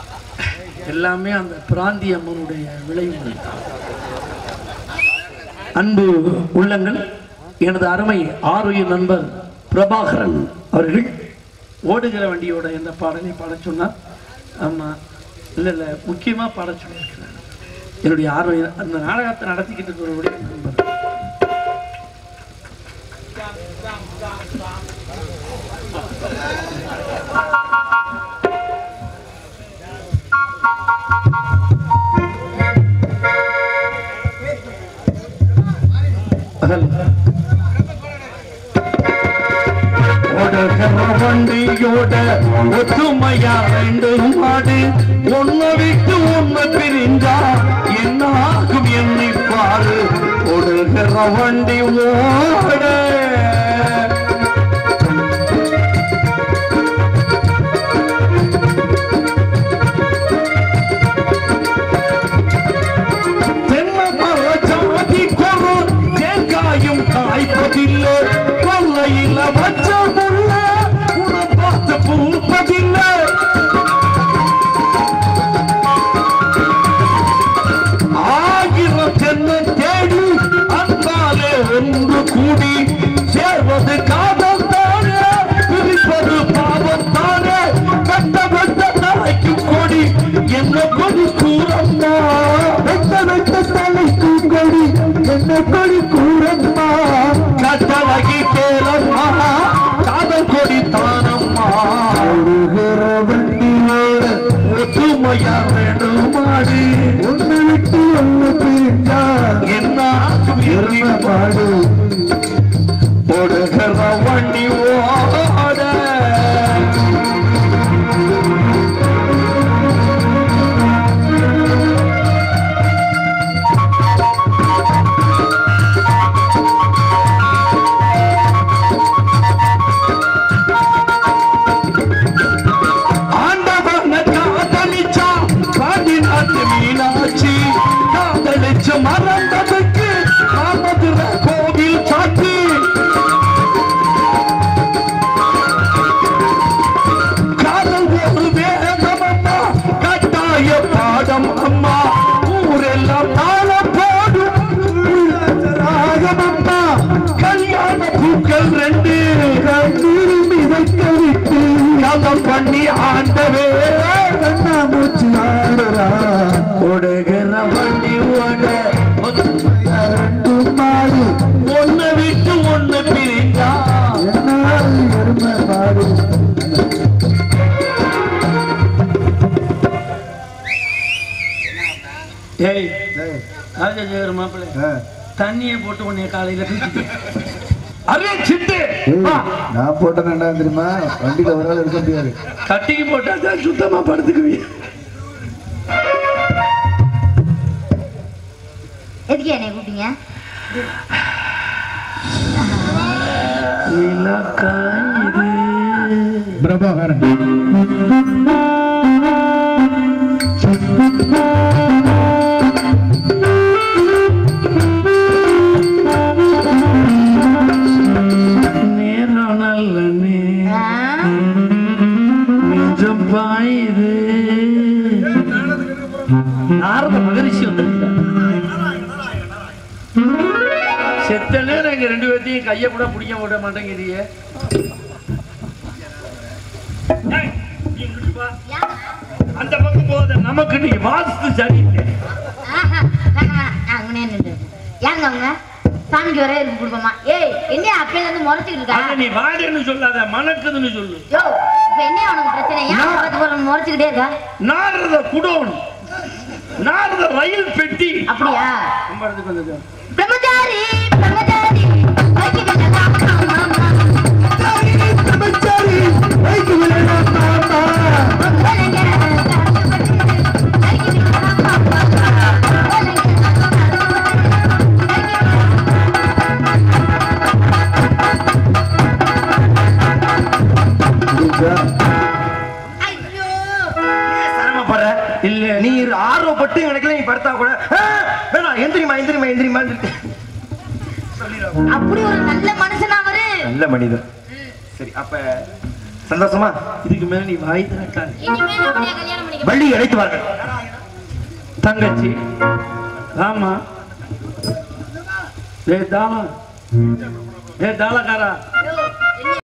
எல்லாமே அந்த பிராந்திய அம்மனுடைய விளைவு அன்பு உள்ளங்கள் எனது அருமை ஆருயிர் நண்பர் பிரபாகரன் அவர்கள் ஓடுகிற வண்டியோட எந்த பாடலை பாடச் சொன்னார் ஆமா இல்லை இல்லை முக்கியமாக பாட சொல்லியிருக்கிறார் என்னுடைய ஆர்வம் அந்த நாடகத்தை நடத்திக்கிட்டு இருக்கிறவருடைய நண்பர் ஓடுகிற வண்டியோட ஒத்துமையா ரெண்டு மாடு ஒன்ன விட்டு ஒண்ணு பிரிஞ்சா என்ன ஆகும் என்னை பாரு ஓடுகிற வண்டி ஓட தென்னை மர ஜாதி கொரு தேங்காயும் காய்ப்பதில்லை கொல்லையில வச்ச முள்ள உன பார்த்து பூப்பதில்லை ஆயிரம் தென்னை தேடி அன்பாலே ஒன்று கூடி சேர்வது காதல் தானே பிரிப்பது பாவம் தானே கட்ட வெட்ட தலைக்கு கொடி என்ன கொடி கூறம்மா வெட்ட வெட்ட தலைக்கு கொடி என்ன கொடி கூறம்மா கட்டழகி கேளம்மா காதல் கொடி தானம்மா ஒழுகிற வண்டியோட ஒத்துமையா வேணும் மாடு ஒன்று விட்டு ஒன்று பிரிஞ்சா என்ன பாடு ஓடுகிற வண்டி ஓட ஆண்டவன காதலிச்சா காதினாட்டு மீனாட்சி காதலிச்சு மறந்ததுக்கு காமதுர கோவில் சாட்சி காதல் ஒரு வேதம் அம்மா கட்டாய பாடம் அம்மா ஊரெல்லாம் தாழ போடும் ராகம் அம்மா கல்யாண பூக்கள் ரெண்டு கண்ணீர் மிதக்க விட்டு கதம் பண்ணி ஆண்டவே கண்ணா மூச்சு ஆடுறா ஓடுகிற வண்டி ஓட ரெண்டு மாடு ஒன்னு விட்டு ஒன்னு பிரிஞ்சா எருமை மாடு ஏய் ராஜசேகர் மாப்பிள்ளை தண்ணியை போட்டு உன்னைய காலையில பிடிச்சிட்டேன் அரே சிட்டு வா. நான் போட்டேன் என்ன தெரியுமா வண்டியில ஒரு ஆள் இருக்க முடியாது கட்டிக்கு போட்டா தான் சுத்தமா படுத்துக்குவீங்க எதுக்கு என்னை கூப்பிட்டீங்க இலக்கா இது பிரபாகரன் நேரம் நல்ல ஆ? நெஞ்சம் பாயுது நாரத மகரிஷி வந்திருக்கார் செத்த நேரம் எங்க ரெண்டு பேர்த்தையும் கைய கூட பிடிக்க விட மாட்டேங்கிறீங்க ஏய், நீ இங்கிட்டு வா. அந்த பக்கம் போத நமக்கு நீ வாஸ்து சரியில்லை ஆஹா, வேணாம், வேணாம். நான் அங்கனே நின்னுட்டு. யாருங்க அவங்க சாமிக்கு வர இருக்கு கொடுப்போமா ஏய் என்ன அப்பையில இருந்து முறைச்சிக்கிட்டு இருக்கா அங்க நீ வாடன்னு சொல்லாத மணக்குதுன்னு சொல்லு யோ இப்ப என்ன உனக்கு பிரச்சனை ஏன் பார்த்து போற முறைச்சிக்கிட்டே இருக்கா நாரத குடோன் நாரத ரயில் பெட்டி அப்படியா கும்பறதுக்கு வந்தது பிரம்மச்சாரி பிரம்மச்சாரி வைக்கிக்கிட்ட மாமா, மாமா. ஒலங்க, வைக்கிக்கிட்ட மாமா, மாமா. ஒலங்க, ஐயோ சிரமப்படுற இல்ல நீ ஆர்வப்பட்டு எனக்கு நீ படுத்தா கூட "ஆ, வேணாம் எந்திரிமா எந்திரிமா எந்திரிமா அப்படி ஒரு நல்ல மனுஷனா அவரு நல்ல மனிதன் சரி அப்ப சந்தோஷமா இதுக்கு மேல நீ வாய் திறக்காது இனிமே நான் உன்னைய கல்யாணம் பண்ணிக்க வள்ளி அழைத்து வார்கள் தங்கச்சி ஆமா ஏ தாளம் ஏ தாளக்காரா